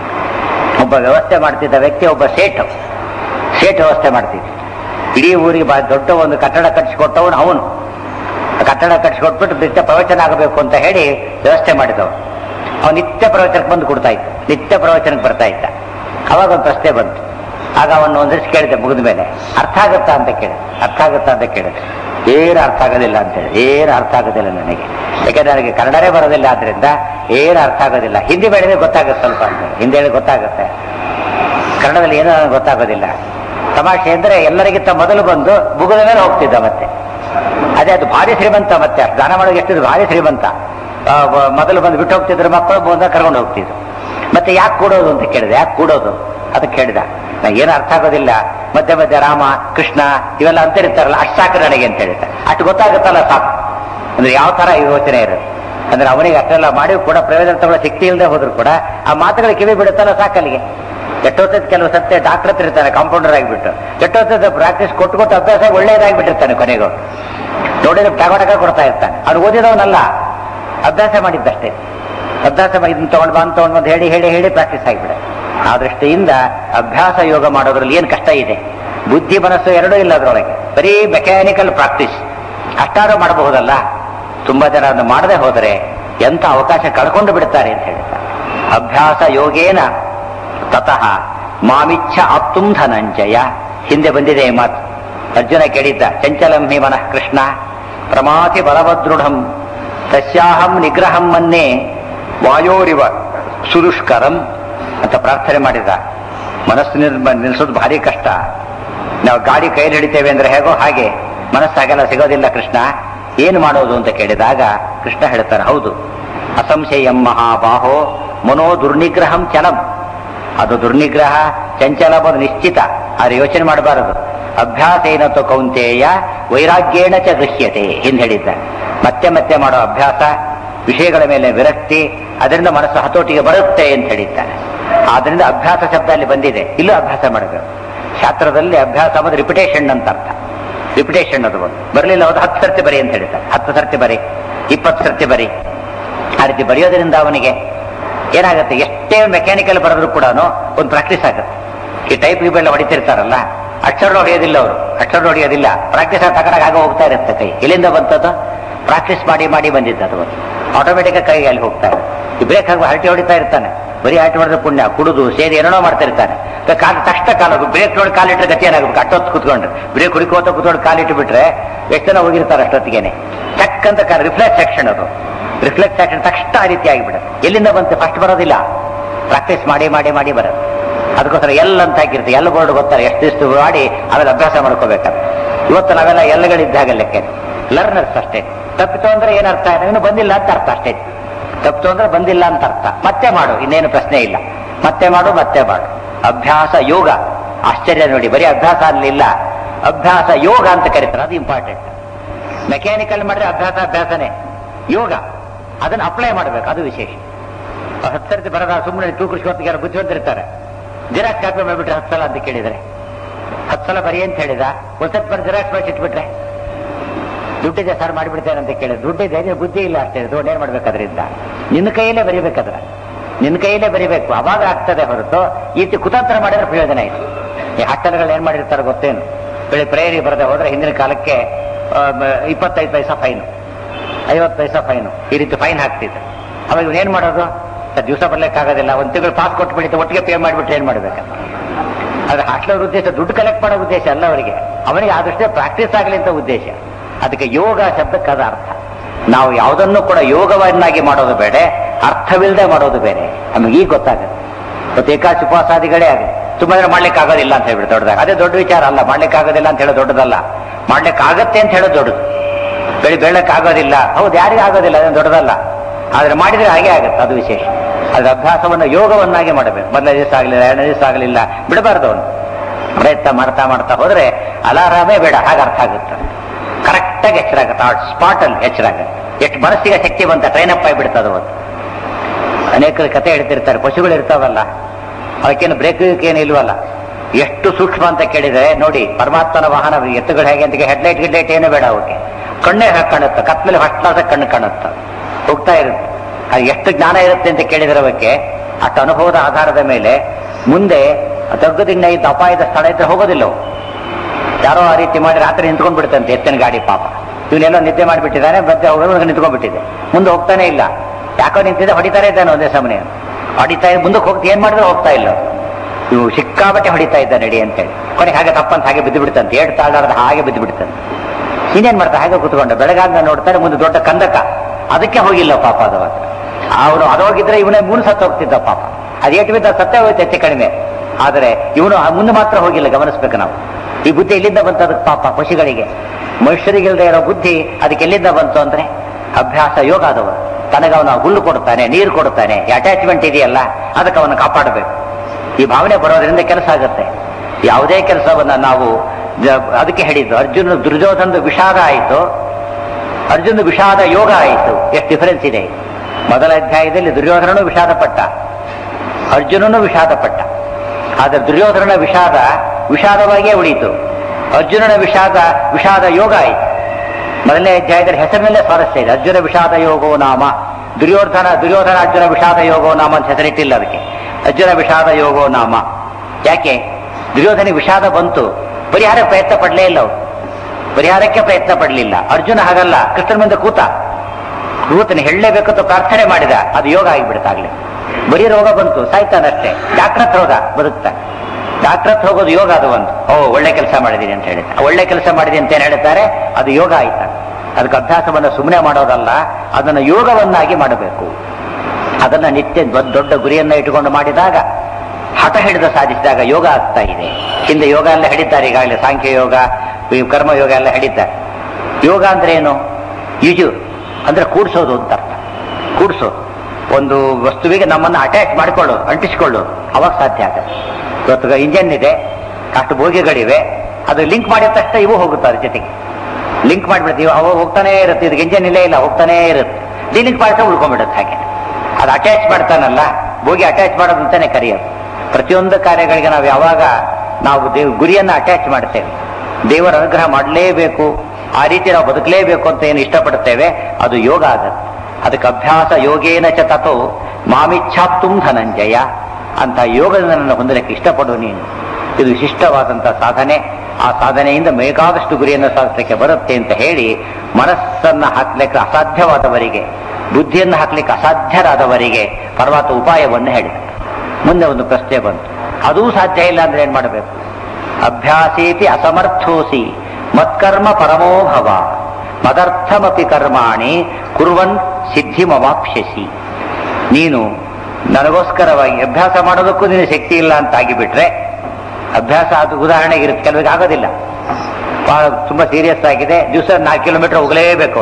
ಒಬ್ಬ ವ್ಯವಸ್ಥೆ ಮಾಡ್ತಿದ್ದ ವ್ಯಕ್ತಿ ಒಬ್ಬ ಸೇಠ್ ಸೇಠ್ ವ್ಯವಸ್ಥೆ ಮಾಡ್ತಿದ್ದ ಇಡೀ ಊರಿಗೆ ಬಾ ದೊಡ್ಡ ಒಂದು ಕಟ್ಟಡ ಕಟ್ಟಿಸಿಕೊಟ್ಟವನು ಅವನು ಆ ಕಟ್ಟಡ ಕಟ್ಟಿಸಿಕೊಟ್ಬಿಟ್ಟು ನಿತ್ಯ ಪ್ರವಚನ ಆಗಬೇಕು ಅಂತ ಹೇಳಿ ವ್ಯವಸ್ಥೆ ಮಾಡಿದವನು ಅವನು ನಿತ್ಯ ಪ್ರವಚನಕ್ಕೆ ಬಂದು ಕೊಡ್ತಾ ಇದ್ದ ನಿತ್ಯ ಪ್ರವಚನಕ್ಕೆ ಬರ್ತಾ ಇದ್ದ ಅವಾಗ ಒಂದು ಪ್ರಶ್ನೆ ಬಂತು ಆಗ ಅವನು ಒಂದಿಷ್ಟು ಕೇಳಿದೆ ಮುಗಿದ ಮೇಲೆ ಅರ್ಥ ಆಗುತ್ತಾ ಅಂತ ಕೇಳಿದೆ ಅರ್ಥ ಆಗುತ್ತಾ ಅಂತ ಕೇಳಿದೆ ಏನು ಅರ್ಥ ಆಗೋದಿಲ್ಲ ಅಂತ ಹೇಳಿ ಏನು ಅರ್ಥ ಆಗೋದಿಲ್ಲ ನನಗೆ ಯಾಕಂದ್ರೆ ನನಗೆ ಕನ್ನಡನೇ ಬರೋದಿಲ್ಲ ಆದ್ರಿಂದ ಏನು ಅರ್ಥ ಆಗೋದಿಲ್ಲ ಹಿಂದಿ ಬೇಡವೇ ಗೊತ್ತಾಗುತ್ತೆ ಸ್ವಲ್ಪ ಅಂತ ಹಿಂದಿ ಹೇಳಿ ಗೊತ್ತಾಗುತ್ತೆ ಕನ್ನಡದಲ್ಲಿ ಏನೋ ನನಗೆ ಗೊತ್ತಾಗೋದಿಲ್ಲ ತಮಾಷೆ ಅಂದ್ರೆ ಎಲ್ಲರಿಗಿಂತ ಮೊದಲು ಬಂದು ಮುಗಿದ ಮೇಲೆ ಹೋಗ್ತಿದ್ದ ಮತ್ತೆ ಅದೇ ಅದು ಭಾರಿ ಶ್ರೀಮಂತ ಮತ್ತೆ ಅಷ್ಟು ದಾನ ಮಾಡೋಕೆ ಎಷ್ಟಿದ್ರು ಭಾರಿ ಶ್ರೀಮಂತ ಆ, ಬ- ಮೊದಲು ಬಂದು ಬಿಟ್ಟು ಹೋಗ್ತಿದ್ರು ಮಕ್ಕಳು ಮುಂದೆ ಕರ್ಕೊಂಡು ಹೋಗ್ತಿದ್ರು ಮತ್ತೆ ಯಾಕೆ ಕೂಡೋದು ಅಂತ ಕೇಳಿದೆ ಯಾಕೆ ಕೂಡೋದು ಅದಕ್ಕೆ ಕೇಳಿದ ನಂಗೆ ಏನು ಅರ್ಥ ಆಗೋದಿಲ್ಲ ಮಧ್ಯೆ ಮಧ್ಯೆ ರಾಮ ಕೃಷ್ಣ ಇವೆಲ್ಲ ಅಂತಿರ್ತಾರಲ್ಲ ಅಷ್ಟು ಸಾಕು ನನಗೆ ಅಂತ ಹೇಳಿದ್ದ ಅಷ್ಟು ಗೊತ್ತಾಗುತ್ತಲ್ಲ ಸಾಕು ಅಂದ್ರೆ ಯಾವ ತರ ಯೋಚನೆ ಇರುತ್ತೆ ಅಂದ್ರೆ ಅವನಿಗೆ ಅಷ್ಟೆಲ್ಲ ಮಾಡಿ ಕೂಡ ಪ್ರಯೋಜನ ತಗೊಳ್ಳೋ ಶಕ್ತಿ ಇಲ್ಲದೆ ಹೋದ್ರು ಕೂಡ ಆ ಮಾತುಗಳು ಕಿವಿ ಬಿಡುತ್ತಲ್ಲ ಸಾಕಲ್ಲಿಗೆ ಎಷ್ಟೊತ್ತದ ಕೆಲವು ಸತ್ಯ ಡಾಕ್ಟರ್ ಹತ್ರ ಇರ್ತಾನೆ ಕಾಂಪೌಂಡರ್ ಆಗಿಬಿಟ್ಟು ಎಷ್ಟೊತ್ತದ ಪ್ರಾಕ್ಟೀಸ್ ಕೊಟ್ಟು ಕೊಟ್ಟು ಅಭ್ಯಾಸ ಒಳ್ಳೇದಾಗಿಬಿಟ್ಟಿರ್ತಾನೆ ಕೊನೆಗೂ ನೋಡಿದ್ರೆ ಟಗಟಕ ಕೊಡ್ತಾ ಇರ್ತಾನೆ ಅವ್ನು ಓದಿದವನಲ್ಲ ಅಭ್ಯಾಸ ಮಾಡಿದ್ದಷ್ಟೇ ಅಭ್ಯಾಸ ಮಾಡಿ ಇದನ್ನ ತಗೊಂಡ್ ಬಂದ್ ತಗೊಂಡ್ ಬಂದು ಹೇಳಿ ಹೇಳಿ ಹೇಳಿ ಪ್ರಾಕ್ಟೀಸ್ ಆಗಿಬಿಡ ಆ ದೃಷ್ಟಿಯಿಂದ ಅಭ್ಯಾಸ ಯೋಗ ಮಾಡೋದ್ರಲ್ಲಿ ಏನ್ ಕಷ್ಟ ಇದೆ ಬುದ್ಧಿ ಮನಸ್ಸು ಎರಡೂ ಇಲ್ಲ ಅದರೊಳಗೆ ಬರೀ ಮೆಕ್ಯಾನಿಕಲ್ ಪ್ರಾಕ್ಟೀಸ್ ಅಷ್ಟಾದ್ರೂ ಮಾಡಬಹುದಲ್ಲ ತುಂಬಾ ಜನ ಅದನ್ನು ಮಾಡದೆ ಹೋದರೆ ಎಂತ ಅವಕಾಶ ಕಳ್ಕೊಂಡು ಬಿಡ್ತಾರೆ ಅಂತ ಹೇಳ್ತಾರೆ ಅಭ್ಯಾಸ ಯೋಗೇನ ತತಃ ಮಾಮಿಚ್ಛ ಆಪ್ತುಂ ಧನಂಜಯ ಹಿಂದೆ ಬಂದಿದೆ ಈ ಮಾತು ಅರ್ಜುನ ಕೇಳಿದ್ದ ಚಂಚಲಂ ಹಿ ಮನಃ ಕೃಷ್ಣ ಪ್ರಮಾತಿ ಬಲವದೃಢಂ ತಸ್ಯಾಹಂ ನಿಗ್ರಹಂ ಮನ್ನೆ ವಾಯೋರಿವ ಸುದುಷ್ಕರಂ ಅಂತ ಪ್ರಾರ್ಥನೆ ಮಾಡಿದ ಮನಸ್ಸು ನಿಲ್- ನಿಲ್ಸೋದು ಭಾರಿ ಕಷ್ಟ ನಾವು ಗಾಡಿ ಕೈಲಿ ಹಿಡಿತೇವೆ ಅಂದ್ರೆ ಹೇಗೋ ಹಾಗೆ ಮನಸ್ಸು ಹಾಗೆಲ್ಲ ಸಿಗೋದಿಲ್ಲ ಕೃಷ್ಣ ಏನು ಮಾಡೋದು ಅಂತ ಕೇಳಿದಾಗ ಕೃಷ್ಣ ಹೇಳ್ತಾನೆ ಹೌದು ಅಸಂಶಯಂ ಮಹಾಬಾಹೋ ಮನೋ ದುರ್ನಿಗ್ರಹಂ ಚಲಂ ಅದು ದುರ್ನಿಗ್ರಹ ಚಂಚಲ ಅದು ನಿಶ್ಚಿತ ಆದ್ರೆ ಯೋಚನೆ ಮಾಡಬಾರದು ಅಭ್ಯಾಸೇನ ತು ಕೌಂತೆಯ ವೈರಾಗ್ಯೇಣ ಚ ಗೃಹ್ಯತೆ ಹಿಂದೆ ಹೇಳಿದ್ದಾನೆ ಮತ್ತೆ ಮತ್ತೆ ಮಾಡೋ ಅಭ್ಯಾಸ ವಿಷಯಗಳ ಮೇಲೆ ವಿರಕ್ತಿ ಅದರಿಂದ ಮನಸ್ಸು ಹತೋಟಿಗೆ ಬರುತ್ತೆ ಅಂತ ಹೇಳಿದ್ದಾನೆ ಆದ್ರಿಂದ ಅಭ್ಯಾಸ ಶಬ್ದ ಅಲ್ಲಿ ಬಂದಿದೆ ಇಲ್ಲೂ ಅಭ್ಯಾಸ ಮಾಡಬೇಕು ಶಾಸ್ತ್ರದಲ್ಲಿ ಅಭ್ಯಾಸ ಅನ್ನೋದು ರಿಪಿಟೇಷನ್ ಅಂತ ಅರ್ಥ ರಿಪಿಟೇಷನ್ ಅದು ಒಂದು ಬರಲಿಲ್ಲ ಅದು ಹತ್ತು ಸರ್ತಿ ಬರಿ ಅಂತ ಹೇಳ್ತಾರೆ ಹತ್ತು ಸರ್ತಿ ಬರಿ ಇಪ್ಪತ್ತು ಸರ್ತಿ ಬರಿ ಆ ರೀತಿ ಬರೆಯೋದ್ರಿಂದ ಅವನಿಗೆ ಏನಾಗುತ್ತೆ ಎಷ್ಟೇ ಮೆಕ್ಯಾನಿಕಲ್ ಬರೆದ್ರು ಕೂಡ ಒಂದು ಪ್ರಾಕ್ಟೀಸ್ ಆಗುತ್ತೆ ಈ ಟೈಪ್ ಇವೆಲ್ಲ ಹೊಡಿತಿರ್ತಾರಲ್ಲ ಅಕ್ಷರ ಹೊಡೆಯೋದಿಲ್ಲ ಅವರು ಅಕ್ಷರ ಹೊಡೆಯೋದಿಲ್ಲ ಪ್ರಾಕ್ಟೀಸ್ ತಗೊಂಡಾಗ ಆಗ ಹೋಗ್ತಾ ಇರುತ್ತೆ ಕೈ ಎಲ್ಲಿಂದ ಬಂತದ್ದು ಪ್ರಾಕ್ಟೀಸ್ ಮಾಡಿ ಮಾಡಿ ಬಂದಿದ್ದು ಅದು ಆಟೋಮೆಟಿಕ್ ಕೈಗೆ ಅಲ್ಲಿ ಹೋಗ್ತಾ ಇದೆ ಈ ಬ್ರೇಕ್ ಆಗಿ ಹರಟಿ ಹೊಡಿತಾ ಇರ್ತಾನೆ ಬರೀ ಹರಟಿ ಹೊಡೆದ್ರೆ ಪುಣ್ಯ ಕುಡುದು ಸೇರಿ ಏನೇನೋ ಮಾಡ್ತಾ ಇರ್ತಾನೆ ಕಾಲು ತಕ್ಷಣ ಕಾಲು ಬ್ರೇಕ್ ನೋಡಿ ಕಾಲಿಟ್ರೆ ಗತಿ ಏನಾಗಬೇಕು ಅಟ್ಟೊತ್ತು ಕುತ್ಕೊಂಡ್ರೆ ಬ್ರೇಕ್ ಹುಡುಕೋತ ಕುತ್ಕೊಂಡು ಕಾಲಿಟ್ಟು ಬಿಟ್ರೆ ಎಷ್ಟು ಜನ ಹೋಗಿರ್ತಾರೆ ಅಷ್ಟೊತ್ತಿಗೆನೆ ಟಕ್ ಅಂತ ಕಾಲ ರಿಫ್ಲೆಕ್ಸ್ ಆಕ್ಷನ್ ಅದು ರಿಫ್ಲೆಕ್ಸ್ ಆಕ್ಷನ್ ತಕ್ಷಣ ಆ ರೀತಿ ಆಗಿಬಿಡುತ್ತೆ ಎಲ್ಲಿಂದ ಬಂತು ಫಸ್ಟ್ ಬರೋದಿಲ್ಲ ಪ್ರಾಕ್ಟೀಸ್ ಮಾಡಿ ಮಾಡಿ ಮಾಡಿ ಬರೋದು ಅದಕ್ಕೋಸ್ಕರ ಎಲ್ಲ ಅಂತ ಹಾಕಿರುತ್ತೆ ಎಲ್ಲ ಬೋರ್ಡ್ ಗೊತ್ತಾರೆ ಎಷ್ಟು ಮಾಡಿ ಆಮೇಲೆ ಅಭ್ಯಾಸ ಮಾಡ್ಕೋಬೇಕಾದ್ರೆ ಇವತ್ತು ನಾವೆಲ್ಲ ಎಲ್ಲಗಳಿದ್ದಾಗ ಲೆಕ್ಕ ಲರ್ನರ್ಸ್ ಅಷ್ಟೇ ತಪ್ಪಿತು ಅಂದ್ರೆ ಏನರ್ಥ ಇನ್ನು ಬಂದಿಲ್ಲ ಅಂತ ಅರ್ಥ ಅಷ್ಟೇ ತಪ್ಪಿತು ಅಂದ್ರೆ ಬಂದಿಲ್ಲ ಅಂತ ಅರ್ಥ ಮತ್ತೆ ಮಾಡು ಇನ್ನೇನು ಪ್ರಶ್ನೆ ಇಲ್ಲ ಮತ್ತೆ ಮಾಡು ಮತ್ತೆ ಮಾಡು ಅಭ್ಯಾಸ ಯೋಗ ಆಶ್ಚರ್ಯ ನೋಡಿ ಬರೀ ಅಭ್ಯಾಸ ಅಲ್ಲಿಲ್ಲ ಅಭ್ಯಾಸ ಯೋಗ ಅಂತ ಕರೀತಾರೆ ಅದು ಇಂಪಾರ್ಟೆಂಟ್ ಮೆಕ್ಯಾನಿಕಲ್ ಮಾಡಿದ್ರೆ ಅಭ್ಯಾಸ ಅಭ್ಯಾಸನೇ ಯೋಗ ಅದನ್ನು ಅಪ್ಲೈ ಮಾಡಬೇಕು ಅದು ವಿಶೇಷ ಹತ್ತು ಸರ್ತಿ ಬರದ ಸುಮ್ಮನೆ ತೂಕೃಷ್ಕೋತ್ತಿಗೆ ಯಾರು ಬುದ್ಧಿವಂತರಿರ್ತಾರೆ ಜಿರಾಕ್ಸ್ ಕಾಪಿ ಮಾಡಿಬಿಟ್ರೆ ಹತ್ತು ಸಲ ಅಂತ ಕೇಳಿದ್ರೆ ಹತ್ತು ಸಲ ಬರಿ ಅಂತ ಹೇಳಿದ ಒಂದ್ಸತಿ ಬರ್ ಜಿರಾಕ್ಸ್ ಮಾಡಿ ಇಟ್ಬಿಟ್ರೆ ದುಡ್ಡಿದೆ ಸರ್ ಮಾಡಿಬಿಡ್ತೇನೆ ಅಂತ ಕೇಳಿದ್ರೆ ದುಡ್ಡಿದೆ ನೀನು ಬುದ್ಧಿ ಇಲ್ಲ ಅಷ್ಟೇ ದುಡ್ಡು ಏನ್ ಮಾಡ್ಬೇಕಾದ್ರಿಂದ ನಿನ್ನ ಕೈಯಲ್ಲೇ ಬರಿಬೇಕಾದ್ರ ನಿನ್ನ ಕೈಯಲ್ಲೇ ಬರಿಬೇಕು ಅವಾಗ ಆಗ್ತದೆ ಹೊರತು ಈ ರೀತಿ ಕುತಂತ್ರ ಮಾಡಿದ್ರೆ ಪ್ರಯೋಜನ ಇದೆ ಈ ಹಟ್ಟಲಗಳು ಏನ್ ಮಾಡಿರ್ತಾರೆ ಗೊತ್ತೇನು ಬೆಳಿ ಪ್ರೇರಿ ಬರದೆ ಹೋದ್ರೆ ಹಿಂದಿನ ಕಾಲಕ್ಕೆ ಆ, ಮ- ಇಪ್ಪತ್ತೈದು ಪೈಸಾ ಫೈನು ಐವತ್ತು ಪೈಸಾ ಫೈನು ಈ ರೀತಿ ಫೈನ್ ಹಾಕ್ತಿದ್ರು ಅವಾಗ ಇವ್ನು ಏನ್ ಮಾಡೋದು ಸರ್ ದಿವಸ ಬರ್ಲಿಕ್ಕಾಗೋದಿಲ್ಲ ಒಂದು ತಿಂಗಳು ಪಾಸ್ ಕೊಟ್ಟು ಬಿಡಿತು ಒಟ್ಟಿಗೆ ಪೇ ಮಾಡಿಬಿಟ್ರೆ ಏನ್ ಮಾಡ್ಬೇಕಂತ ಅದು ಹಾಸ್ಟೆಲ್ ಉದ್ದೇಶ ದುಡ್ಡು ಕಲೆಕ್ಟ್ ಮಾಡೋ ಉದ್ದೇಶ ಅಲ್ಲ ಅವರಿಗೆ ಅವನಿಗೆ ಆದಷ್ಟೇ ಪ್ರಾಕ್ಟೀಸ್ ಆಗಲಿ ಅಂತ ಉದ್ದೇಶ ಅದಕ್ಕೆ ಯೋಗ ಶಬ್ದಕ್ಕೆ ಅದ ಅರ್ಥ ನಾವು ಯಾವುದನ್ನು ಕೂಡ ಯೋಗವನ್ನಾಗಿ ಮಾಡೋದು ಬೇಡ ಅರ್ಥವಿಲ್ಲದೆ ಮಾಡೋದು ಬೇರೆ ನಮಗೆ ಈಗ ಗೊತ್ತಾಗುತ್ತೆ ಇವತ್ತು ಏಕಾಶ ಉಪವಾಸಾದಿಗಳೇ ಆಗುತ್ತೆ ಸುಮ್ಮನೆ ಮಾಡ್ಲಿಕ್ಕೆ ಆಗೋದಿಲ್ಲ ಅಂತ ಹೇಳ್ಬಿಟ್ಟು ದೊಡ್ಡದಾಗ ಅದೇ ದೊಡ್ಡ ವಿಚಾರ ಅಲ್ಲ ಮಾಡ್ಲಿಕ್ಕೆ ಆಗೋದಿಲ್ಲ ಅಂತ ಹೇಳೋದು ದೊಡ್ಡದಲ್ಲ ಮಾಡ್ಲಿಕ್ಕೆ ಆಗತ್ತೆ ಅಂತ ಹೇಳೋದು ದೊಡ್ಡದು ಬೆಳಿ ಬೆಳಕ್ಕೆ ಆಗೋದಿಲ್ಲ ಹೌದು ಯಾರಿಗೂ ಆಗೋದಿಲ್ಲ ಅದೇನು ದೊಡ್ಡದಲ್ಲ ಆದ್ರೆ ಮಾಡಿದ್ರೆ ಹಾಗೆ ಆಗುತ್ತೆ ಅದು ವಿಶೇಷ ಅದ್ರ ಅಭ್ಯಾಸವನ್ನು ಯೋಗವನ್ನಾಗಿ ಮಾಡಬೇಕು ಮೊದಲ ದಿವಸ ಆಗಲಿಲ್ಲ ಎರಡನೇ ದಿವಸ ಆಗಲಿಲ್ಲ ಬಿಡಬಾರ್ದು ಅವನು ಪ್ರಯತ್ನ ಮಾಡ್ತಾ ಮಾಡ್ತಾ ಹೋದ್ರೆ ಅಲಾರಾಮೇ ಬೇಡ ಹಾಗೆ ಅರ್ಥ ಆಗುತ್ತೆ ಕರೆಕ್ಟಾಗಿ ಎಚ್ಚರ ಆಗುತ್ತೆ ಆ ಸ್ಪಾಟ್ ಅಲ್ಲಿ ಎಚ್ಚರ ಆಗುತ್ತೆ ಎಷ್ಟು ಮನಸ್ಸಿಗೆ ಶಕ್ತಿ ಬಂತ ಟ್ರೈನ್ ಅಪ್ ಆಗಿಬಿಡ್ತದೆ ಅದು ಅನೇಕರು ಕತೆ ಹೇಳ್ತಿರ್ತಾರೆ ಪಶುಗಳು ಇರ್ತಾವಲ್ಲ ಅವಕ್ಕೇನು ಬ್ರೇಕ್ ಏನು ಇಲ್ವಲ್ಲ ಎಷ್ಟು ಸೂಕ್ಷ್ಮ ಅಂತ ಕೇಳಿದರೆ ನೋಡಿ ಪರಮಾತ್ಮನ ವಾಹನ ಎತ್ತುಗಳು ಹೇಗೆ ಅಂತ ಹೆಡ್ಲೈಟ್ ಗಿಡ್ಲೈಟ್ ಏನು ಬೇಡ ಅವಕ್ಕೆ ಕಣ್ಣೇ ಹಾಗೆ ಕಾಣುತ್ತೆ ಕತ್ಮೇಲೆ ಫಸ್ಟ್ ಕ್ಲಾಸ್ ಕಣ್ಣು ಕಾಣುತ್ತೆ ಹೋಗ್ತಾ ಇರುತ್ತೆ ಅದು ಎಷ್ಟು ಜ್ಞಾನ ಇರುತ್ತೆ ಅಂತ ಕೇಳಿದರೆ ಅವಕ್ಕೆ ಅಷ್ಟು ಅನುಭವದ ಆಧಾರದ ಮೇಲೆ ಮುಂದೆ ತಗ್ಗದಿಂದ ಇದ್ದ ಅಪಾಯದ ಸ್ಥಳ ಇದ್ರೆ ಹೋಗೋದಿಲ್ಲ ಅವು ಯಾರೋ ಆ ರೀತಿ ಮಾಡಿ ರಾತ್ರಿ ನಿಂತ್ಕೊಂಡ್ ಬಿಡುತ್ತಂತೆ ಎತ್ತಿನ ಗಾಡಿ ಪಾಪ ಇವನೆಲ್ಲೋ ನಿದ್ದೆ ಮಾಡಿಬಿಟ್ಟಿದ್ದಾನೆ ಮಧ್ಯೆ ಹೋಗೋದು ನಿಂತ್ಕೊಂಡ್ಬಿಟ್ಟಿದೆ ಮುಂದೆ ಹೋಗ್ತಾನೆ ಇಲ್ಲ ಯಾಕೋ ನಿಂತಿದ್ದೆ ಹೊಡಿತಾನೆ ಇದ್ದಾನೆ ಒಂದೇ ಸಮನೆ ಹೊಡಿತಾ ಇದ್ದ ಮುಂದಕ್ಕೆ ಹೋಗ್ತಾ ಏನ್ ಮಾಡಿದ್ರೆ ಹೋಗ್ತಾ ಇಲ್ಲ ಇವು ಸಿಕ್ಕಾಬಟ್ಟೆ ಹೊಡಿತಾ ಇದ್ದ ನಡಿ ಅಂತೇಳಿ ಕೊನೆಗೆ ಹಾಗೆ ತಪ್ಪಂತ ಹಾಗೆ ಬಿದ್ದು ಬಿಡ್ತಂತೆ ಏಟ್ ತಾಳಾರ್ದ ಹಾಗೆ ಬಿದ್ದು ಬಿಡ್ತಂತೆ ಇನ್ನೇನ್ ಮಾಡ್ತಾ ಹಾಗೆ ಕೂತ್ಕೊಂಡ ಬೆಳಗಾಗ ನೋಡ್ತಾರೆ ಮುಂದೆ ದೊಡ್ಡ ಕಂದಕ ಅದಕ್ಕೆ ಹೋಗಿಲ್ಲ ಪಾಪ ಅದು ಅವನು ಅದೋಗಿದ್ರೆ ಇವನೇ ಮೂರು ಸತ್ತು ಹೋಗ್ತಿದ್ದ ಪಾಪ ಅದೇಟು ಬಿದ್ದ ಸತ್ತೇ ಹೋಯ್ತು ಹೆಚ್ಚು ಕಡಿಮೆ ಆದರೆ ಇವನು ಮುಂದೆ ಮಾತ್ರ ಹೋಗಿಲ್ಲ ಗಮನಿಸ್ಬೇಕು ನಾವು ಈ ಬುದ್ಧಿ ಎಲ್ಲಿಂದ ಬಂತು ಅದಕ್ಕೆ ಪಾಪ ಪಶುಗಳಿಗೆ ಮನುಷ್ಯರಿಗಿಲ್ಲದೆ ಇರೋ ಬುದ್ಧಿ ಅದಕ್ಕೆ ಎಲ್ಲಿಂದ ಬಂತು ಅಂದ್ರೆ ಅಭ್ಯಾಸ ಯೋಗ ಅದವ ತನಗೆ ಅವನು ಹುಲ್ಲು ಕೊಡ್ತಾನೆ ನೀರು ಕೊಡ್ತಾನೆ ಅಟ್ಯಾಚ್ಮೆಂಟ್ ಇದೆಯಲ್ಲ ಅದಕ್ಕೆ ಅವನು ಕಾಪಾಡಬೇಕು ಈ ಭಾವನೆ ಬರೋದ್ರಿಂದ ಕೆಲಸ ಆಗುತ್ತೆ ಯಾವುದೇ ಕೆಲಸವನ್ನ ನಾವು ಜ- ಅದಕ್ಕೆ ಹೇಳಿದ್ದು ಅರ್ಜುನ ದುರ್ಯೋಧನ ವಿಷಾದ ಆಯಿತು ಅರ್ಜುನ ವಿಷಾದ ಯೋಗ ಆಯಿತು ಎಷ್ಟು ಡಿಫರೆನ್ಸ್ ಇದೆ ಮೊದಲ ಅಧ್ಯಾಯದಲ್ಲಿ ದುರ್ಯೋಧನನು ವಿಷಾದ ಪಟ್ಟ ಅರ್ಜುನನು ವಿಷಾದ ಪಟ್ಟ ಆದರೆ ದುರ್ಯೋಧನನ ವಿಷಾದ ವಿಷಾದವಾಗಿಯೇ ಉಳಿಯಿತು ಅರ್ಜುನನ ವಿಷಾದ ವಿಷಾದ ಯೋಗ ಆಯಿತು ಮೊದಲನೇ ಅಧ್ಯಾಯದಲ್ಲಿ ಹೆಸರಿನಲ್ಲೇ ಸ್ವಾರಸ್ಯ ಇದೆ ಅರ್ಜುನ ವಿಷಾದ ಯೋಗೋ ನಾಮ ದುರ್ಯೋಧನ ದುರ್ಯೋಧನ ಅರ್ಜುನ ವಿಷಾದ ಯೋಗೋ ನಾಮ ಅಂತ ಹೆಸರಿಟ್ಟಿಲ್ಲ ಅದಕ್ಕೆ ಅರ್ಜುನ ವಿಷಾದ ಯೋಗೋ ನಾಮ ಯಾಕೆ ದುರ್ಯೋಧನಿಗೆ ವಿಷಾದ ಬಂತು ಪರಿಹಾರ ಪ್ರಯತ್ನ ಪಡಲೇ ಇಲ್ಲ ಅವ್ರು ಪರಿಹಾರಕ್ಕೆ ಪ್ರಯತ್ನ ಪಡಲಿಲ್ಲ ಅರ್ಜುನ ಹಾಗಲ್ಲ ಕೃಷ್ಣನ ಮುಂದೆ ಕೂತ ಕೂತನ ಹೇಳಲೇಬೇಕಂತ ಪ್ರಾರ್ಥನೆ ಮಾಡಿದ ಅದು ಯೋಗ ಆಗಿಬಿಡ್ತಾಗ್ಲಿ ಬರೀ ರೋಗ ಬಂತು ಸಾಯ್ತಾನಷ್ಟೇ ಡಾಕ್ಟರ್ ಹತ್ರ ಹೋದ ಬದುಕ್ತಾ ಡಾಕ್ಟರ್ ಹತ್ರ ಹೋಗೋದು ಯೋಗ ಅದು ಒಂದು ಓ ಒಳ್ಳೆ ಕೆಲಸ ಮಾಡಿದೀನಿ ಅಂತ ಹೇಳಿ ಒಳ್ಳೆ ಕೆಲಸ ಮಾಡಿದೀನಿ ಅಂತ ಏನ್ ಹೇಳ್ತಾರೆ ಅದು ಯೋಗ ಆಯ್ತಾ ಅದಕ್ಕೆ ಅಭ್ಯಾಸವನ್ನ ಸುಮ್ಮನೆ ಮಾಡೋದಲ್ಲ ಅದನ್ನು ಯೋಗವನ್ನಾಗಿ ಮಾಡಬೇಕು ಅದನ್ನ ನಿತ್ಯ ದೊಡ್ಡ ದೊಡ್ಡ ಗುರಿಯನ್ನ ಇಟ್ಟುಕೊಂಡು ಮಾಡಿದಾಗ ಹಠ ಹಿಡಿದ ಸಾಧಿಸಿದಾಗ ಯೋಗ ಆಗ್ತಾ ಇದೆ ಹಿಂದೆ ಯೋಗ ಎಲ್ಲ ಹಿಡಿತಾರೆ ಈಗಾಗಲೇ ಸಾಂಖ್ಯ ಯೋಗ ಈ ಕರ್ಮ ಯೋಗ ಎಲ್ಲ ಹಿಡಿತಾರೆ ಯೋಗ ಅಂದ್ರೆ ಏನು ಯುಜು ಅಂದ್ರೆ ಕೂಡಿಸೋದು ಅಂತ ಅರ್ಥ ಕೂಡಿಸೋದು ಒಂದು ವಸ್ತುವಿಗೆ ನಮ್ಮನ್ನು ಅಟ್ಯಾಚ್ ಮಾಡಿಕೊಳ್ಳೋದು ಅಂಟಿಸಿಕೊಳ್ಳೋದು ಅವಾಗ ಸಾಧ್ಯ ಆಗುತ್ತೆ ಇವತ್ತು ಇಂಜನ್ ಇದೆ ಅಷ್ಟು ಬೋಗಿಗಳಿವೆ ಅದು ಲಿಂಕ್ ಮಾಡಿದ ತಕ್ಷಣ ಇವು ಹೋಗುತ್ತಾರೆ ಜೊತೆಗೆ ಲಿಂಕ್ ಮಾಡಿಬಿಡ್ತೀವಿ ಅವು ಹೋಗ್ತಾನೆ ಇರುತ್ತೆ ಇದಕ್ಕೆ ಇಂಜನ್ ಇಲ್ಲೇ ಇಲ್ಲ ಹೋಗ್ತಾನೆ ಇರುತ್ತೆ ಡಿಲಿಂಕ್ ಮಾಡಿದ್ರೆ ಉಳ್ಕೊಂಡ್ಬಿಡುತ್ತೆ ಹಾಗೆ ಅದು ಅಟ್ಯಾಚ್ ಮಾಡ್ತಾನಲ್ಲ ಬೋಗಿ ಅಟ್ಯಾಚ್ ಮಾಡೋದು ಅಂತಾನೆ ಕರೆಯೋದು ಪ್ರತಿಯೊಂದು ಕಾರ್ಯಗಳಿಗೆ ನಾವು ಯಾವಾಗ ನಾವು ದೇವ್ ಗುರಿಯನ್ನ ಅಟ್ಯಾಚ್ ಮಾಡ್ತೇವೆ ದೇವರ ಅನುಗ್ರಹ ಮಾಡಲೇಬೇಕು ಆ ರೀತಿ ನಾವು ಬದುಕಲೇಬೇಕು ಅಂತ ಏನು ಇಷ್ಟಪಡುತ್ತೇವೆ ಅದು ಯೋಗ ಆಗತ್ತೆ ಅದಕ್ಕೆ ಅಭ್ಯಾಸ ಯೋಗೇನ ಚ ತಥೋ ಮಾಮಿಚ್ಛಾಪ್ತುಂ ಧನಂಜಯ ಅಂತ ಯೋಗದಿಂದ ನನ್ನ ಹೊಂದಲಿಕ್ಕೆ ಇಷ್ಟಪಡು ನೀನು ಇದು ವಿಶಿಷ್ಟವಾದಂತಹ ಸಾಧನೆ ಆ ಸಾಧನೆಯಿಂದ ಬೇಕಾದಷ್ಟು ಗುರಿಯನ್ನು ಸಾಧಿಸಲಿಕ್ಕೆ ಬರುತ್ತೆ ಅಂತ ಹೇಳಿ ಮನಸ್ಸನ್ನ ಹಾಕ್ಲಿಕ್ಕೆ ಅಸಾಧ್ಯವಾದವರಿಗೆ ಬುದ್ಧಿಯನ್ನು ಹಾಕ್ಲಿಕ್ಕೆ ಅಸಾಧ್ಯರಾದವರಿಗೆ ಪರ್ವತ ಉಪಾಯವನ್ನು ಹೇಳಿದ ಮುಂದೆ ಒಂದು ಪ್ರಶ್ನೆ ಬಂತು ಅದೂ ಸಾಧ್ಯ ಇಲ್ಲ ಅಂದ್ರೆ ಏನ್ ಮಾಡಬೇಕು ಅಭ್ಯಾಸೇತಿ ಅಸಮರ್ಥೋಸಿ ಮತ್ಕರ್ಮ ಪರಮೋಭವ ಮದರ್ಥಮಪಿ ಕರ್ಮಾಣಿ ಕುರ್ವನ್ ಸಿದ್ಧಿಮವಾಪ್ಸ್ಯಸಿ ನೀನು ನನಗೋಸ್ಕರವಾಗಿ ಅಭ್ಯಾಸ ಮಾಡೋದಕ್ಕೂ ನಿನ್ನ ಶಕ್ತಿ ಇಲ್ಲ ಅಂತ ಆಗಿಬಿಟ್ರೆ ಅಭ್ಯಾಸ ಅದು ಉದಾಹರಣೆಗೆ ಇರುತ್ತೆ ಕೆಲವರಿಗೆ ಆಗೋದಿಲ್ಲ ಬಹಳ ತುಂಬಾ ಸೀರಿಯಸ್ ಆಗಿದೆ ದಿವಸ ನಾಲ್ಕು ಕಿಲೋಮೀಟರ್ ಹೋಗಲೇಬೇಕು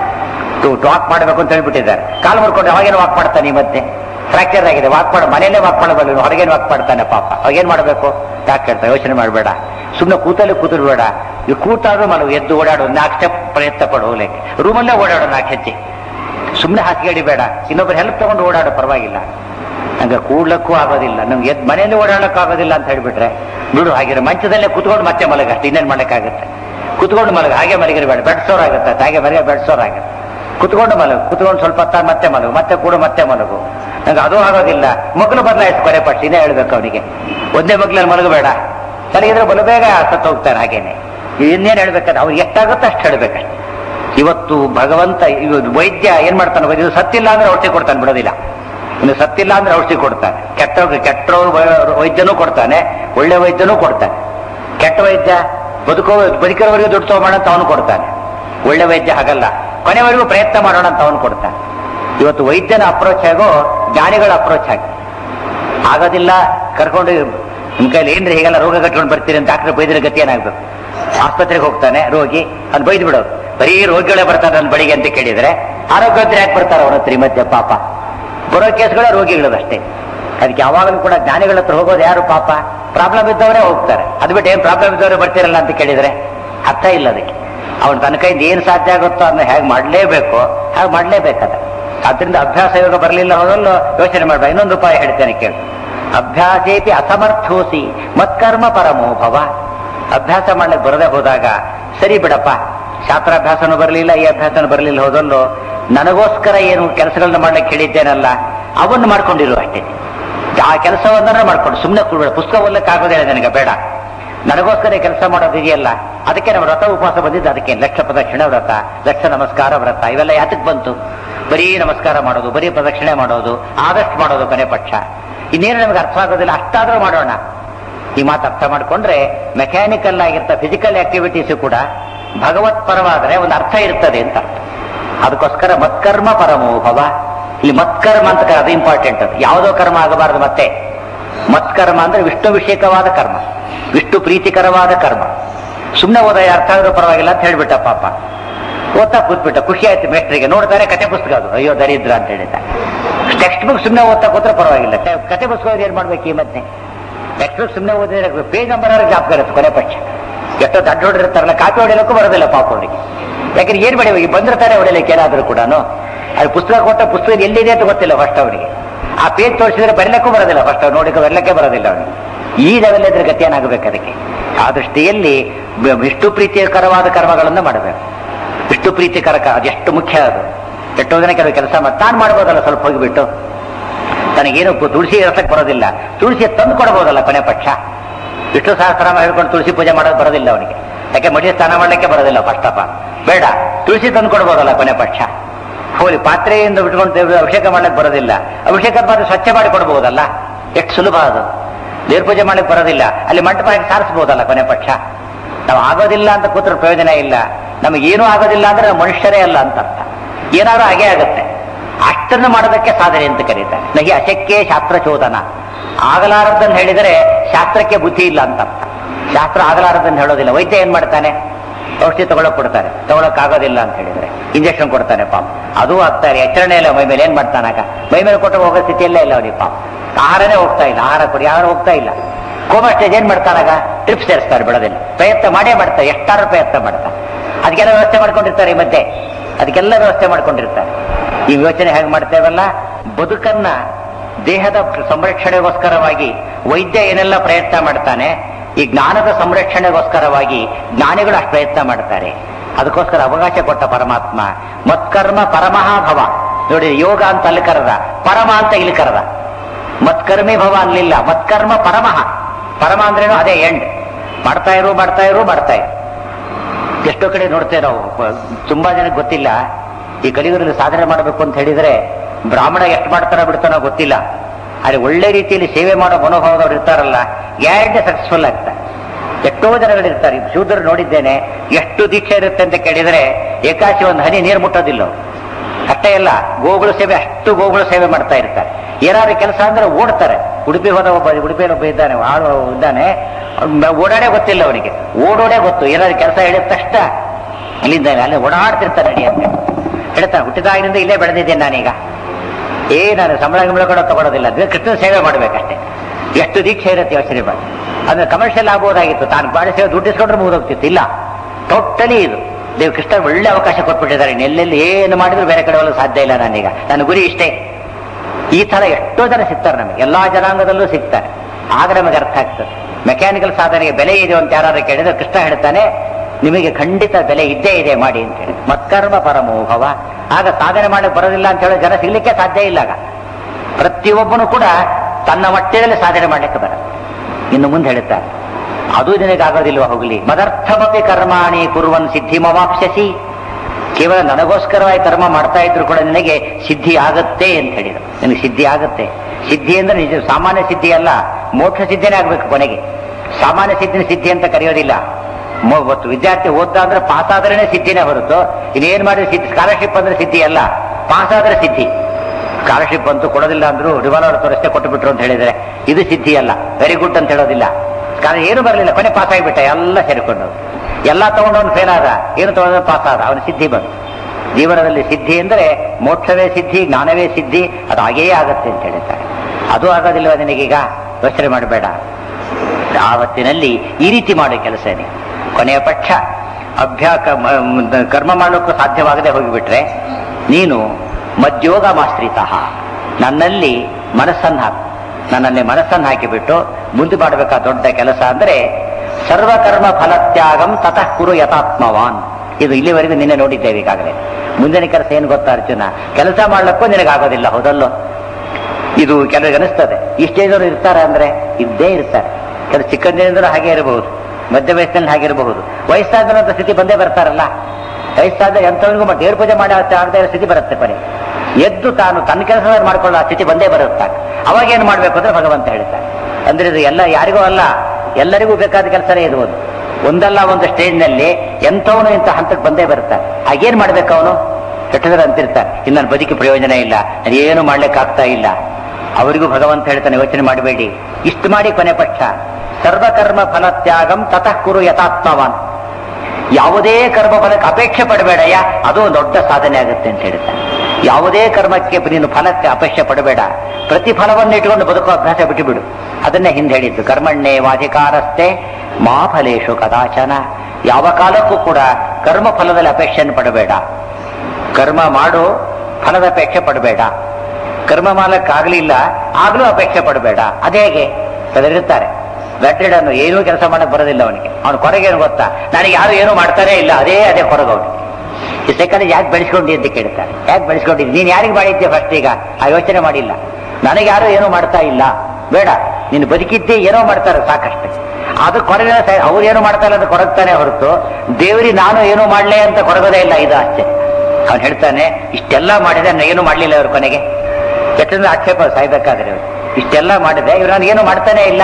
ವಾಕ್ ಮಾಡಬೇಕು ಅಂತ ಹೇಳ್ಬಿಟ್ಟಿದ್ದಾರೆ ಕಾಲು ಮುರ್ಕೊಂಡು ಅವಾಗೇನು ವಾಕ್ ಮಾಡ್ತಾನೆ ಈ ಮಧ್ಯೆ ಫ್ರಾಕ್ಚರ್ ಆಗಿದೆ ವಾಕ್ ಮಾಡ ಮನೆಯಲ್ಲೇ ವಾಕ್ ಮಾಡಬಲ್ಲ ಹೊರಗೇನು ವಾಕ್ ಮಾಡ್ತಾನೆ ಪಾಪ ಅವಾಗೇನ್ ಮಾಡಬೇಕು ಯಾಕೆ ಹೇಳ್ತಾ ಯೋಚನೆ ಮಾಡಬೇಡ ಸುಮ್ಮನೆ ಕೂತಲ್ಲಿ ಕೂತಿರ್ಬೇಡ ಈ ಕೂತಾದ್ರೂ ಮಾಡು ಎದ್ದು ಓಡಾಡು ನಾಲ್ಕು ಸ್ಟೆಪ್ ಪ್ರಯತ್ನ ಪಡು ಹೋಗ್ಲಿಕ್ಕೆ ರೂಮಲ್ಲೇ ಓಡಾಡು ನಾಲ್ಕು ಹೆಜ್ಜೆ ಸುಮ್ಮನೆ ಹಾಸಿಗೆ ಬೇಡ ಇನ್ನೊಬ್ಬರು ಹೆಲ್ಪ್ ತಗೊಂಡು ಓಡಾಡು ಪರವಾಗಿಲ್ಲ ನಂಗೆ ಕೂಡ್ಲಕ್ಕೂ ಆಗೋದಿಲ್ಲ ನಮ್ಗೆ ಎದ್ ಮನೆಯಲ್ಲಿ ಓಡಾಡಕ್ಕೂ ಆಗೋದಿಲ್ಲ ಅಂತ ಹೇಳ್ಬಿಟ್ರೆ ಬಿಡು ಹಾಗೆ ಮಂಚದಲ್ಲೇ ಕುತ್ಕೊಂಡು ಮತ್ತೆ ಮಲಗ ಅಷ್ಟೇ ಇನ್ನೇನು ಮಾಡಕ್ಕಾಗತ್ತೆ ಕುತ್ಕೊಂಡು ಮಲಗ ಹಾಗೆ ಮಲಗಿರಬೇಡ ಬೆಡ್ಸೋರಾಗುತ್ತೆ ಹಾಗೆ ಮಲಗ ಬೆಡ್ಸೋರಾಗುತ್ತೆ ಕುತ್ಕೊಂಡು ಮಲಗು ಕುತ್ಕೊಂಡು ಸ್ವಲ್ಪ ಹೊತ್ತ ಮತ್ತೆ ಮಲಗು ಮತ್ತೆ ಕೂಡು ಮತ್ತೆ ಮಲಗು ನಂಗೆ ಅದು ಆಗೋದಿಲ್ಲ ಮಕ್ಕಳು ಬದಲಾಯಿಸಿ ಕೊನೆ ಪಕ್ಷ ಇನ್ನೇ ಹೇಳ್ಬೇಕು ಅವನಿಗೆ ಒಂದೇ ಮಗ್ಲಲ್ಲಿ ಮಲಗಬೇಡ ತಲೆಗಿದ್ರೆ ಬಲು ಬೇಗ ಸತ್ತು ಹೋಗ್ತಾರೆ ಹಾಗೇನೆ ಇನ್ನೇನು ಹೇಳ್ಬೇಕಾದ್ರೆ ಅವ್ರಿಗೆ ಎಷ್ಟಾಗುತ್ತೋ ಅಷ್ಟು ಹೇಳ್ಬೇಕಷ್ಟೆ ಇವತ್ತು ಭಗವಂತ ಇವ್ ವೈದ್ಯ ಏನ್ ಮಾಡ್ತಾನೆ ವೈದ್ಯ ಸತ್ತಿಲ್ಲ ಅಂದ್ರೆ ಔಷಧಿ ಕೊಡ್ತಾನೆ ಬಿಡೋದಿಲ್ಲ ಇನ್ನು ಸತ್ತಿಲ್ಲ ಅಂದ್ರೆ ಔಷಧಿ ಕೊಡ್ತಾನೆ ಕೆಟ್ಟ ಕೆಟ್ಟ ವೈದ್ಯನೂ ಕೊಡ್ತಾನೆ ಒಳ್ಳೆ ವೈದ್ಯನೂ ಕೊಡ್ತಾನೆ ಕೆಟ್ಟ ವೈದ್ಯ ಬದುಕೋ ಬದುಕಿರೋವರೆಗೂ ದುಡ್ಡು ತಗೊಂಬೋಣ ಅಂತ ಅವನು ಕೊಡ್ತಾನೆ ಒಳ್ಳೆ ವೈದ್ಯ ಹಾಗಲ್ಲ ಕೊನೆವರೆಗೂ ಪ್ರಯತ್ನ ಮಾಡೋಣ ಅಂತ ಅವನು ಕೊಡ್ತಾನೆ ಇವತ್ತು ವೈದ್ಯನ ಅಪ್ರೋಚ್ ಆಗೋ ಜ್ಞಾನಿಗಳ ಅಪ್ರೋಚ್ ಆಗಿ ಆಗೋದಿಲ್ಲ ಕರ್ಕೊಂಡು ನಿಮ್ ಕೈಲಿ ಏನ್ರಿ ಹೀಗೆಲ್ಲ ರೋಗ ಕಟ್ಕೊಂಡು ಬರ್ತೀರಿ ಅಂತ ಡಾಕ್ಟರ್ ಬೈದ್ರೆ ಗತಿ ಏನಾಗ್ಬೇಕು ಆಸ್ಪತ್ರೆಗೆ ಹೋಗ್ತಾನೆ ರೋಗಿ ಅದು ಬೈದು ಬಿಡೋದು ಬರೀ ರೋಗಿಗಳೇ ಬರ್ತಾರೆ ನನ್ನ ಬಳಿಗೆ ಅಂತ ಕೇಳಿದ್ರೆ ಆರೋಗ್ಯವಂತರು ಯಾಕೆ ಬರ್ತಾರೆ ಅವ್ರ ಹತ್ರ ಈ ಮಧ್ಯೆ ಪಾಪ ಬರೋ ಕೇಸ್ಗಳೇ ರೋಗಿಗಳದಷ್ಟೇ ಅದಕ್ಕೆ ಯಾವಾಗಲೂ ಕೂಡ ಜ್ಞಾನಿಗಳ ಹತ್ರ ಹೋಗೋದು ಯಾರು ಪಾಪ ಪ್ರಾಬ್ಲಮ್ ಇದ್ದವರೇ ಹೋಗ್ತಾರೆ ಅದು ಬಿಟ್ಟು ಏನ್ ಪ್ರಾಬ್ಲಮ್ ಇದ್ದವರೇ ಬರ್ತಿರಲ್ಲ ಅಂತ ಕೇಳಿದ್ರೆ ಅರ್ಥ ಇಲ್ಲ ಅದಕ್ಕೆ ಅವನು ತನ್ನ ಕೈಯಿಂದ ಏನು ಸಾಧ್ಯ ಆಗುತ್ತೋ ಅದನ್ನ ಹೇಗೆ ಮಾಡಲೇಬೇಕು ಹಾಗೆ ಮಾಡಲೇಬೇಕದ ಆದ್ರಿಂದ ಅಭ್ಯಾಸ ಯೋಗ ಬರಲಿಲ್ಲ ಹೋದಲ್ಲೂ ಯೋಚನೆ ಮಾಡಬೇಡ ಇನ್ನೊಂದು ಉಪಾಯ ಹೇಳ್ತೇನೆ ಕೇಳಿ ಅಭ್ಯಾಸೇತಿ ಅಸಮರ್ಥೋಸಿ ಮತ್ಕರ್ಮ ಪರಮೋ ಭವ ಅಭ್ಯಾಸ ಮಾಡ್ಲಿಕ್ಕೆ ಬರದೆ ಹೋದಾಗ ಸರಿ ಬಿಡಪ್ಪ ಶಾಸ್ತ್ರಾಭ್ಯಾಸನೂ ಬರಲಿಲ್ಲ ಈ ಅಭ್ಯಾಸನೂ ಬರಲಿಲ್ಲ ಹೋದಲ್ಲೂ ನನಗೋಸ್ಕರ ಏನು ಕೆಲಸಗಳನ್ನ ಮಾಡ್ಲಿಕ್ಕೆ ಹೇಳಿದ್ದೇನಲ್ಲ ಅವನ್ನು ಮಾಡ್ಕೊಂಡಿರು ಅಷ್ಟೇ ಆ ಕೆಲಸವನ್ನ ಮಾಡ್ಕೊಂಡು ಸುಮ್ಮನೆ ಕೂಡಬೇಡ ಪುಸ್ತಕ ಓದಲಿಕ್ಕೆ ಆಗೋದಿಲ್ಲ ನನಗೆ ಬೇಡ ನನಗೋಸ್ಕರ ಕೆಲಸ ಮಾಡೋದಿದೆಯಲ್ಲ ಅದಕ್ಕೆ ನಮ್ಮ ವ್ರತ ಉಪವಾಸ ಬಂದಿದ್ದು ಅದಕ್ಕೆ ಲಕ್ಷ ಪ್ರದಕ್ಷಿಣೆ ವ್ರತ ಲಕ್ಷ ನಮಸ್ಕಾರ ವ್ರತ ಇವೆಲ್ಲ ಯಾತಕ್ಕೆ ಬಂತು ಬರೀ ನಮಸ್ಕಾರ ಮಾಡೋದು ಬರೀ ಪ್ರದಕ್ಷಿಣೆ ಮಾಡೋದು ಆದಷ್ಟು ಮಾಡೋದು ಕೊನೆ ಪಕ್ಷ ಇನ್ನೇನು ನಮಗೆ ಅರ್ಥ ಆಗೋದಿಲ್ಲ ಅಷ್ಟಾದ್ರೂ ಮಾಡೋಣ ಈ ಮಾತು ಅರ್ಥ ಮಾಡ್ಕೊಂಡ್ರೆ ಮೆಕ್ಯಾನಿಕಲ್ ಆಗಿರ್ತ ಫಿಸಿಕಲ್ ಆಕ್ಟಿವಿಟೀಸ್ ಕೂಡ ಭಗವತ್ ಪರವಾದರೆ ಒಂದು ಅರ್ಥ ಇರ್ತದೆ ಅಂತ ಅರ್ಥ ಅದಕ್ಕೋಸ್ಕರ ಮತ್ಕರ್ಮ ಪರಮೋ ಭವ ಇಲ್ಲಿ ಮತ್ಕರ್ಮ ಅಂತ ಅದು ಇಂಪಾರ್ಟೆಂಟ್ ಅದು ಯಾವುದೋ ಕರ್ಮ ಆಗಬಾರದು ಮತ್ತೆ ಮತ್ಕರ್ಮ ಅಂದ್ರೆ ವಿಷ್ಣು ವಿಷೇಕವಾದ ಕರ್ಮ ವಿಷ್ಣು ಪ್ರೀತಿಕರವಾದ ಕರ್ಮ ಸುಮ್ಮನೆ ಓದ ಅರ್ಥ ಆದ್ರೂ ಪರವಾಗಿಲ್ಲ ಅಂತ ಹೇಳ್ಬಿಟ್ಟ ಪಾಪ ಓದ್ತಾ ಕೂತ್ಬಿಟ್ಟ ಖುಷಿ ಆಯ್ತು ಮೇಸ್ಟ್ರಿಗೆ ನೋಡ್ತಾರೆ ಕತೆ ಪುಸ್ತಕ ಅದು ಅಯ್ಯೋ ದರಿದ್ರ ಅಂತ ಹೇಳಿದ ಟೆಕ್ಸ್ಟ್ ಬುಕ್ ಸುಮ್ಮನೆ ಓದ್ತಾ ಕೂತ್ರೆ ಪರವಾಗಿಲ್ಲ ತೆ- ಕತೆ ಪುಸ್ತಕ ಓದಿ ಏನ್ ಮಾಡ್ಬೇಕು ಈ ಮತ್ತೆ ಟೆಕ್ಸ್ಟ್ ಬುಕ್ ಸುಮ್ಮನೆ ಓದಿದ್ರೆ ಪೇಜ್ ನಂಬರ್ ಜ್ಞಾಪಕ ಇರುತ್ತೆ ಕೊನೆ ಪಕ್ಷ ಎಷ್ಟೋ ದಡ್ಡ ಹೊಡಿರ್ತಾರಲ್ಲ ಕಾಪಿ ಹೊಡಿಯೋಕ್ಕೂ ಬರೋದಿಲ್ಲ ಪಾಪ ಅವರಿಗೆ ಯಾಕಂದ್ರೆ ಏನ್ ಮಾಡಿ ಈಗ ಬಂದಿರ್ತಾರೆ ಹೊಡಿಲಿಕ್ಕೆ ಏನಾದ್ರು ಕೂಡ ಅದು ಪುಸ್ತಕ ಕೊಟ್ಟ ಪುಸ್ತಕ ಎಲ್ಲಿದೆ ಅಂತ ಗೊತ್ತಿಲ್ಲ ಫಸ್ಟ್ ಅವನಿಗೆ ಆ ಪೇಜ್ ತೋರಿಸಿದ್ರೆ ಬರಲಿಕ್ಕೂ ಬರೋದಿಲ್ಲ ಫಸ್ಟ್ ಅವ್ನು ನೋಡಿಕ ಬರಲಿಕ್ಕೆ ಬರೋದಿಲ್ಲ ಅವನಿಗೆ ಈ ಲೆವೆಲ್ ಇದ್ರೆ ಗತಿ ಏನಾಗಬೇಕು ಅದಕ್ಕೆ ಆ ದೃಷ್ಟಿಯಲ್ಲಿ ಬ- ವಿಷ್ಣು ಪ್ರೀತಿಕರವಾದ ಕರ್ಮಗಳನ್ನು ಮಾಡಬೇಕು ವಿಷ್ಣು ಪ್ರೀತಿಕರಕ ಅದೆಷ್ಟು ಮುಖ್ಯ ಅದು ಎಷ್ಟೋ ಜನ ಕೆಲವು ಕೆಲಸ ಮಾಡಿ ತಾನು ಮಾಡ್ಬೋದಲ್ಲ ಸ್ವಲ್ಪ ಹೋಗಿಬಿಟ್ಟು ತನಗೇನು ಪು- ತುಳಸಿ ರಸಕ್ಕೆ ಬರೋದಿಲ್ಲ ತುಳಸಿ ತಂದು ಕೊಡಬಹುದಲ್ಲ ಕೊನೆ ಪಕ್ಷ ವಿಷ್ಣು ಸಹಸ್ರನಾಮ ಹೇಳ್ಕೊಂಡು ತುಳಸಿ ಪೂಜೆ ಮಾಡೋದು ಬರೋದಿಲ್ಲ ಅವನಿಗೆ ಯಾಕೆ ಮಡಿ ಸ್ನಾನ ಮಾಡ್ಲಿಕ್ಕೆ ಬರೋದಿಲ್ಲ ಫಸ್ಟ್ ಆಫ್ ಆಲ್ ಬೇಡ ತುಳಸಿ ತಂದು ಕೊಡ್ಬೋದಲ್ಲ ಕೊನೆ ಪಕ್ಷ ಹೋಲಿ ಪಾತ್ರೆಯಿಂದ ಬಿಟ್ಕೊಂಡು ದೇವ್ರ ಅಭಿಷೇಕ ಮಾಡ್ಲಿಕ್ಕೆ ಬರೋದಿಲ್ಲ ಅಭಿಷೇಕ ಮಾಡಿ ಸ್ವಚ್ಛ ಮಾಡಿ ಕೊಡ್ಬೋದಲ್ಲ ಎಷ್ಟು ಸುಲಭ ಅದು ದೇವ್ರ ಪೂಜೆ ಮಾಡ್ಲಿಕ್ಕೆ ಬರೋದಿಲ್ಲ ಅಲ್ಲಿ ಮಂಟಪ ಹಾಕಿ ಸಾರಿಸ್ಬೋದಲ್ಲ ಕೊನೆ ಪಕ್ಷ ನಾವು ಆಗೋದಿಲ್ಲ ಅಂತ ಕೂತ್ರ ಪ್ರಯೋಜನ ಇಲ್ಲ ನಮಗೇನೂ ಆಗೋದಿಲ್ಲ ಅಂದ್ರೆ ನಾವು ಮನುಷ್ಯರೇ ಅಲ್ಲ ಅಂತ ಅರ್ಥ ಏನಾದ್ರೂ ಹಾಗೇ ಆಗುತ್ತೆ ಅಷ್ಟನ್ನು ಮಾಡೋದಕ್ಕೆ ಸಾಧನೆ ಅಂತ ಕರೀತಾರೆ ನಹಿ ಅಶಕ್ಯ ಶಾಸ್ತ್ರ ಚೋದನ ಆಗಲಾರದನ್ನು ಹೇಳಿದರೆ ಶಾಸ್ತ್ರಕ್ಕೆ ಬುದ್ಧಿ ಇಲ್ಲ ಅಂತ ಅರ್ಥ ಶಾಸ್ತ್ರ ಆಗಲಾರದನ್ನು ಹೇಳೋದಿಲ್ಲ ವೈದ್ಯ ಏನ್ ಮಾಡ್ತಾನೆ ಔಷಧಿ ತಗೊಳಕ್ ಕೊಡ್ತಾರೆ ತಗೊಳಕ್ ಆಗೋದಿಲ್ಲ ಅಂತ ಹೇಳಿದ್ರೆ ಇಂಜೆಕ್ಷನ್ ಕೊಡ್ತಾನೆ ಪಾಪ ಅದು ಆಗ್ತಾರೆ ಎಚ್ಚರಣೆ ಇಲ್ಲ ಮೈ ಮೇಲೆ ಏನ್ ಮಾಡ್ತಾನಾಗ ಮೈ ಮೇಲೆ ಕೊಟ್ಟು ಹೋಗೋ ಸ್ಥಿತಿಯಲ್ಲೇ ಇಲ್ಲ ಅವನಿಗೆ ಪಾಪ ಆಹಾರನೇ ಹೋಗ್ತಾ ಇಲ್ಲ ಆಹಾರ ಕೊಡಿ ಆಹಾರ ಹೋಗ್ತಾ ಇಲ್ಲ ಕೋಮಾ ಸ್ಟೇಜ್ ಏನ್ ಮಾಡ್ತಾನಾಗ ಟ್ರಿಪ್ ಸೇರಿಸ್ತಾರೆ ಬಿಡೋದಿಲ್ಲ ಪ್ರಯತ್ನ ಮಾಡೇ ಮಾಡ್ತಾರೆ ಎಷ್ಟಾರು ಪ್ರಯತ್ನ ಮಾಡ್ತಾರೆ ಅದಕ್ಕೆಲ್ಲ ವ್ಯವಸ್ಥೆ ಮಾಡ್ಕೊಂಡಿರ್ತಾರೆ ಈ ಮಧ್ಯೆ ಅದಕ್ಕೆಲ್ಲ ವ್ಯವಸ್ಥೆ ಮಾಡ್ಕೊಂಡಿರ್ತಾರೆ ಈ ಯೋಚನೆ ಹೇಗೆ ಮಾಡ್ತೇವಲ್ಲ ಬದುಕನ್ನ ದೇಹದ ಸಂರಕ್ಷಣೆಗೋಸ್ಕರವಾಗಿ ವೈದ್ಯ ಏನೆಲ್ಲ ಪ್ರಯತ್ನ ಮಾಡ್ತಾನೆ ಈ ಜ್ಞಾನದ ಸಂರಕ್ಷಣೆಗೋಸ್ಕರವಾಗಿ ಜ್ಞಾನಿಗಳು ಅಷ್ಟು ಪ್ರಯತ್ನ ಮಾಡ್ತಾರೆ ಅದಕ್ಕೋಸ್ಕರ ಅವಕಾಶ ಕೊಟ್ಟ ಪರಮಾತ್ಮ ಮತ್ಕರ್ಮ ಪರಮಃ ಭವ ನೋಡಿ ಯೋಗ ಅಂತ ಅಲ್ಲಿ ಕರೆದ ಪರಮ ಅಂತ ಇಲ್ಲಿ ಕರೆದ ಮತ್ಕರ್ಮಿ ಭವ ಅನ್ಲಿಲ್ಲ ಮತ್ಕರ್ಮ ಪರಮಃ ಪರಮ ಅಂದ್ರೇನು ಅದೇ ಎಂಡ್ ಮಾಡ್ತಾ ಇರು ಮಾಡ್ತಾ ಇರು ಮಾಡ್ತಾ ಇರು ಎಷ್ಟೋ ಕಡೆ ನೋಡ್ತೇವೆ ನಾವು ಬ- ತುಂಬಾ ಜನಕ್ಕೆ ಗೊತ್ತಿಲ್ಲ ಈ ಕಲಿಯುಗದಲ್ಲಿ ಸಾಧನೆ ಮಾಡಬೇಕು ಅಂತ ಹೇಳಿದ್ರೆ ಬ್ರಾಹ್ಮಣ ಎಷ್ಟು ಮಾಡ್ತಾನೋ ಬಿಡ್ತಾನೋ ಗೊತ್ತಿಲ್ಲ ಆದ್ರೆ ಒಳ್ಳೆ ರೀತಿಯಲ್ಲಿ ಸೇವೆ ಮಾಡೋ ಮನೋಭಾವದವ್ರು ಇರ್ತಾರಲ್ಲ ಗ್ಯಾರಂಟಿ ಸಕ್ಸಸ್ಫುಲ್ ಆಗ್ತಾರೆ ಎಷ್ಟೋ ಜನಗಳಿರ್ತಾರೆ ಶೂದ್ರರು ನೋಡಿದ್ದೇನೆ ಎಷ್ಟು ದೀಕ್ಷೆ ಇರುತ್ತೆ ಅಂತ ಕೇಳಿದ್ರೆ ಏಕಾಶಿ ಒಂದು ಹನಿ ನೀರು ಮುಟ್ಟೋದಿಲ್ಲ ಅವ್ರು. ಅಷ್ಟೇ ಅಲ್ಲ ಗೋಗಳು ಸೇವೆ ಅಷ್ಟು ಗೋಗಳು ಸೇವೆ ಮಾಡ್ತಾ ಇರ್ತಾರೆ ಏನಾದ್ರು ಕೆಲಸ ಅಂದ್ರೆ ಓಡ್ತಾರೆ ಉಡುಪಿ ಹೋದ ಒಬ್ಬ ಉಡುಪಿಯಲ್ಲಿ ಒಬ್ಬ ಇದ್ದಾನೆ ಆಳು ಇದ್ದಾನೆ ಅವ್ನ್ ಓಡಾಡೇ ಗೊತ್ತಿಲ್ಲ ಅವನಿಗೆ ಓಡೋಡೇ ಗೊತ್ತು ಏನಾದ್ರು ಕೆಲಸ ಹೇಳಿದ ತಕ್ಷಣ ಇಲ್ಲಿಂದ ಅಲ್ಲಿ ಓಡಾಡ್ತಿರ್ತಾನೆ ನಡಿ ಅಂತ ಹೇಳ್ತಾನೆ ಹುಟ್ಟಿದಾಗಿನಿಂದ ಇಲ್ಲೇ ಬೆಳೆದಿದ್ದೇನೆ ನಾನೀಗ ಏ ನಾನು ಸಂಬಳ ಗಿಂಬಳ ಕೂಡ ತಗೊಳ್ಳೋದಿಲ್ಲ ಅಂದ್ರೆ ಕೃಷ್ಣ ಸೇವೆ ಮಾಡ್ಬೇಕಷ್ಟೇ ಎಷ್ಟು ದೀಕ್ಷೆ ಇರುತ್ತೆ ಯೋಚನೆ ಮಾಡಿ ಅಂದ್ರೆ ಕಮರ್ಷಿಯಲ್ ಆಗ್ಬೋದಾಗಿತ್ತು ತಾನು ಬಾಡಿ ಸೇವೆ ದುಡ್ಡಿಸ್ಕೊಂಡ್ರೆ ಮುಗಿದೋಗ್ತಿತ್ತು ಇಲ್ಲ ಟೋಟಲಿ ಇದು ದೇವ್ ಕೃಷ್ಣ ಒಳ್ಳೆ ಅವಕಾಶ ಕೊಟ್ಬಿಟ್ಟಿದ್ದಾರೆ ಎಲ್ಲೆಲ್ಲಿ ಏನು ಮಾಡಿದ್ರು ಬೇರೆ ಕಡೆ ಹೋಗಲು ಸಾಧ್ಯ ಇಲ್ಲ ನಾನೀಗ ನನ್ನ ಗುರಿ ಇಷ್ಟೇ ಈ ತರ ಎಷ್ಟೋ ಜನ ಸಿಗ್ತಾರೆ ನಮಗೆ ಎಲ್ಲಾ ಜನಾಂಗದಲ್ಲೂ ಸಿಗ್ತಾರೆ ಆಗ ನಮಗೆ ಅರ್ಥ ಆಗ್ತದೆ ಮೆಕ್ಯಾನಿಕಲ್ ಸಾಧನೆಗೆ ಬೆಲೆ ಇದೆ ಅಂತ ಯಾರು ಕೇಳಿದ್ರೆ ಕೃಷ್ಣ ಹೇಳ್ತಾನೆ ನಿಮಗೆ ಖಂಡಿತ ಬೆಲೆ ಇದ್ದೇ ಇದೆ ಮಾಡಿ ಅಂತ ಹೇಳಿ ಮತ್ಕರ್ಮ ಪರಮೋಭವ ಆಗ ಸಾಧನೆ ಮಾಡಕ್ಕೆ ಬರೋದಿಲ್ಲ ಅಂತ ಹೇಳೋ ಜನ ಸಿಗ್ಲಿಕ್ಕೆ ಸಾಧ್ಯ ಇಲ್ಲ ಆಗ ಪ್ರತಿಯೊಬ್ಬನು ಕೂಡ ತನ್ನ ಮಟ್ಟದಲ್ಲಿ ಸಾಧನೆ ಮಾಡಲಿಕ್ಕೆ ಬರ ಇನ್ನು ಮುಂದೆ ಹೇಳುತ್ತಾರೆ ಅದು ನಿನಗಾಗೋದಿಲ್ವ ಹೋಗಲಿ ಮದರ್ಥಮಪಿ ಕರ್ಮಾಣಿ ಕುರುವನ್ ಸಿದ್ಧಿಮವಾಪ್ಸ್ಯಸಿ ಕೇವಲ ನನಗೋಸ್ಕರವಾಗಿ ಕರ್ಮ ಮಾಡ್ತಾ ಇದ್ರು ಕೂಡ ನಿನಗೆ ಸಿದ್ಧಿ ಆಗತ್ತೆ ಅಂತ ಹೇಳಿದ್ರು ನಿನಗೆ ಸಿದ್ಧಿ ಆಗತ್ತೆ ಸಿದ್ಧಿ ಅಂದ್ರೆ ನಿಜ ಸಾಮಾನ್ಯ ಸಿದ್ಧಿ ಅಲ್ಲ ಮೋಕ್ಷ ಸಿದ್ಧಿನೇ ಆಗ್ಬೇಕು ಕೊನೆಗೆ ಸಾಮಾನ್ಯ ಸಿದ್ಧಿನ ಸಿದ್ಧಿ ಅಂತ ಕರೆಯೋದಿಲ್ಲ ಮೊ- ಇವತ್ತು ವಿದ್ಯಾರ್ಥಿ ಓದ್ತಾ ಅಂದ್ರೆ ಪಾಸ್ ಆದ್ರೇನೆ ಸಿದ್ಧಿನೇ ಹೊರತು ಇನ್ನೇನ್ ಮಾಡಿದ್ರೆ ಸಿದ್ಧಿ ಸ್ಕಾಲರ್ಶಿಪ್ ಅಂದ್ರೆ ಸಿದ್ಧಿ ಅಲ್ಲ ಪಾಸ್ ಆದ್ರೆ ಸಿದ್ಧಿ ಸ್ಕಾಲರ್ಶಿಪ್ ಅಂತೂ ಕೊಡೋದಿಲ್ಲ ಅಂದ್ರು ರಿವಾಲ್ವರ್ ತೋರಿಸ್ತೇ ಕೊಟ್ಟು ಬಿಟ್ರು ಅಂತ ಹೇಳಿದ್ರೆ ಇದು ಸಿದ್ಧಿ ಅಲ್ಲ ವೆರಿ ಗುಡ್ ಅಂತ ಹೇಳೋದಿಲ್ಲ ಕಾರಣ ಏನು ಬರಲಿಲ್ಲ ಕೊನೆ ಪಾಸ್ ಆಗಿಬಿಟ್ಟ ಎಲ್ಲ ಸೇರಿಕೊಂಡು ಎಲ್ಲ ತಗೊಂಡವನು ಫೇಲ್ ಆದ ಏನು ತಗೊಂಡ ಪಾಸ್ ಆದ ಅವನ ಸಿದ್ಧಿ ಬಂತು ಜೀವನದಲ್ಲಿ ಸಿದ್ಧಿ ಅಂದರೆ ಮೋಕ್ಷವೇ ಸಿದ್ಧಿ ಜ್ಞಾನವೇ ಸಿದ್ಧಿ ಅದು ಹಾಗೇ ಆಗತ್ತೆ ಅಂತ ಹೇಳಿದ್ದಾರೆ ಅದು ಆಗೋದಿಲ್ವ ನಿನಗೀಗ ಯೋಚನೆ ಮಾಡಬೇಡ ಆವತ್ತಿನಲ್ಲಿ ಈ ರೀತಿ ಮಾಡೋ ಕೆಲಸನೇ ಕೊನೆಯ ಪಕ್ಷ ಅಭ್ಯಾ ಕ- ಮ- ಮ- ಕರ್ಮ ಮಾಡೋಕ್ಕೂ ಸಾಧ್ಯವಾಗದೆ ಹೋಗಿಬಿಟ್ರೆ ನೀನು ಮದ್ಯೋಗ ಮಾಶ್ರಿತ ನನ್ನಲ್ಲಿ ಮನಸ್ಸನ್ನು ಹಾಕು ನನ್ನಲ್ಲಿ ಮನಸ್ಸನ್ನು ಹಾಕಿಬಿಟ್ಟು ಮುಂದೆ ಮಾಡಬೇಕಾದ ದೊಡ್ಡ ಕೆಲಸ ಅಂದ್ರೆ ಸರ್ವಕರ್ಮ ಫಲತ್ಯಾಗಂ ತತಃ ಕುರು ಯಥಾತ್ಮವಾನ್ ಇದು ಇಲ್ಲಿವರೆಗೂ ನಿನ್ನೆ ನೋಡಿದ್ದೇವೆ ಈಗಾಗಲೇ ಮುಂದಿನ ಕೆಲಸ ಏನು ಗೊತ್ತಾ ಅರ್ಜುನ ಕೆಲಸ ಮಾಡ್ಲಿಕ್ಕೂ ನಿನಗಾಗೋದಿಲ್ಲ ಹೌದಲ್ಲೋ ಇದು ಕೆಲವರಿಗೆ ಅನಿಸ್ತದೆ ಇಷ್ಟೇ ಜನ ಇರ್ತಾರೆ ಅಂದ್ರೆ ಇದ್ದೇ ಇರ್ತಾರೆ ಕೆಲವು ಚಿಕ್ಕಂದಿನಿಂದಲೂ ಹಾಗೆ ಇರಬಹುದು ಮಧ್ಯ ವಯಸ್ಸಿನಲ್ಲಿ ಹಾಗಿರಬಹುದು ವಯಸ್ಸಾದ ಸ್ಥಿತಿ ಬಂದೇ ಬರ್ತಾರಲ್ಲ ವಯಸ್ಸಾದ ಎಂಥವನಿಗೂ ಮತ್ತೆ ದೇವ್ರ ಪೂಜೆ ಮಾಡಿ ಆಗದೆ ಇರೋ ಸ್ಥಿತಿ ಬರುತ್ತೆ ಕೊನೆ ಎದ್ದು ತಾನು ತನ್ನ ಕೆಲಸ ಮಾಡ್ಕೊಳ್ಳೋ ಆ ಸ್ಥಿತಿ ಬಂದೇ ಬರುತ್ತೆ ಅವಾಗ ಏನು ಮಾಡ್ಬೇಕು ಅಂದ್ರೆ ಭಗವಂತ ಹೇಳ್ತಾನೆ ಅಂದ್ರೆ ಇದು ಎಲ್ಲ ಯಾರಿಗೂ ಅಲ್ಲ ಎಲ್ಲರಿಗೂ ಬೇಕಾದ ಕೆಲಸನೇ ಇದು ಒಂದು ಒಂದಲ್ಲ ಒಂದು ಸ್ಟೇಜ್ನಲ್ಲಿ ಎಂಥವನು ಇಂಥ ಹಂತಕ್ಕೆ ಬಂದೇ ಬರ್ತಾನೆ ಆಗೇನ್ ಮಾಡ್ಬೇಕು ಅವನು ಕೆಟ್ಟದ್ರ ಅಂತಿರ್ತಾರೆ ಇನ್ನು ನನ್ನ ಬದುಕಿ ಪ್ರಯೋಜನ ಇಲ್ಲ ನಾನು ಏನು ಮಾಡ್ಲಿಕ್ಕೆ ಆಗ್ತಾ ಇಲ್ಲ ಅವರಿಗೂ ಭಗವಂತ ಹೇಳ್ತಾನೆ ಯೋಚನೆ ಮಾಡಬೇಡಿ ಇಷ್ಟು ಮಾಡಿ ಕೊನೆ ಪಕ್ಷ ಸರ್ವಕರ್ಮ ಫಲತ್ಯಾಗಂ ತತಃ ಕುರು ಯಥಾತ್ಮವಾನ್ ಯಾವುದೇ ಕರ್ಮ ಫಲಕ್ಕೆ ಅಪೇಕ್ಷೆ ಪಡಬೇಡಯ್ಯ ಅದು ಒಂದು ದೊಡ್ಡ ಸಾಧನೆ ಆಗುತ್ತೆ ಅಂತ ಹೇಳ್ತಾನೆ ಯಾವುದೇ ಕರ್ಮಕ್ಕೆ ನೀನು ಫಲಕ್ಕೆ ಅಪೇಕ್ಷೆ ಪಡಬೇಡ ಪ್ರತಿ ಫಲವನ್ನು ಇಟ್ಟುಕೊಂಡು ಬದುಕೋ ಅಭ್ಯಾಸ ಬಿಟ್ಟುಬಿಡು ಅದನ್ನೇ ಹಿಂದೆ ಹೇಳಿದ್ದು ಕರ್ಮಣ್ಣೇ ವಾಧಿಕಾರಸ್ಥೆ ಮಾ ಫಲೇಶು ಕದಾಚನ ಯಾವ ಕಾಲಕ್ಕೂ ಕೂಡ ಕರ್ಮ ಫಲದಲ್ಲಿ ಅಪೇಕ್ಷೆಯನ್ನು ಪಡಬೇಡ ಕರ್ಮ ಮಾಡು ಫಲದ ಅಪೇಕ್ಷೆ ಪಡಬೇಡ ಕರ್ಮ ಮಾಡಕ್ಕಾಗ್ಲಿಲ್ಲ ಆಗ್ಲೂ ಅಪೇಕ್ಷೆ ಪಡಬೇಡ ಅದೇಗೆ ಇರ್ತಾರೆ ಗಟ್ಟಿಡನ್ನು ಏನೂ ಕೆಲಸ ಮಾಡಕ್ ಬರೋದಿಲ್ಲ ಅವನಿಗೆ ಅವನು ಕೊರಗೇನು ಗೊತ್ತಾ ನನಗೆ ಯಾರು ಏನೂ ಮಾಡ್ತಾನೆ ಇಲ್ಲ ಅದೇ ಅದೇ ಕೊರಗ ಅವನಿಗೆ ಈ ಸೆಕೆಂಡ್ ಯಾಕೆ ಬೆಳೆಸ್ಕೊಂಡಿ ಅಂತ ಕೇಳ್ತಾರೆ ಯಾಕೆ ಬೆಳೆಸ್ಕೊಂಡಿದ್ದಿ ನೀನು ಯಾರಿಗೆ ಮಾಡಿದ್ದೆ ಫಸ್ಟ್ ಈಗ ಆ ಯೋಚನೆ ಮಾಡಿಲ್ಲ ನನಗೆ ಯಾರು ಏನೂ ಮಾಡ್ತಾ ಇಲ್ಲ ಬೇಡ ನೀನು ಬದುಕಿದ್ದೇ ಏನೋ ಮಾಡ್ತಾರೆ ಸಾಕಷ್ಟೇ ಅದು ಕೊರಗ ಅವ್ರು ಏನು ಮಾಡ್ತಾ ಇಲ್ಲ ಅಂತ ಕೊರಗ್ತಾನೆ ಹೊರತು ದೇವರಿ ನಾನು ಏನು ಮಾಡ್ಲೇ ಅಂತ ಕೊರಗೋದೇ ಇಲ್ಲ ಇದು ಅಷ್ಟೇ ಅವನು ಹೇಳ್ತಾನೆ ಇಷ್ಟೆಲ್ಲ ಮಾಡಿದೆ ನಾನು ಏನು ಮಾಡ್ಲಿಲ್ಲ ಇವ್ರ ಕೊನೆಗೆ ಎಷ್ಟೊಂದು ಆಕ್ಷೇಪ ಸಾಯ್ಬೇಕಾದ್ರೆ ಇವ್ರು. ಇಷ್ಟೆಲ್ಲ ಮಾಡಿದೆ ಇವ್ರು ನಾನು ಏನು ಮಾಡ್ತಾನೆ ಇಲ್ಲ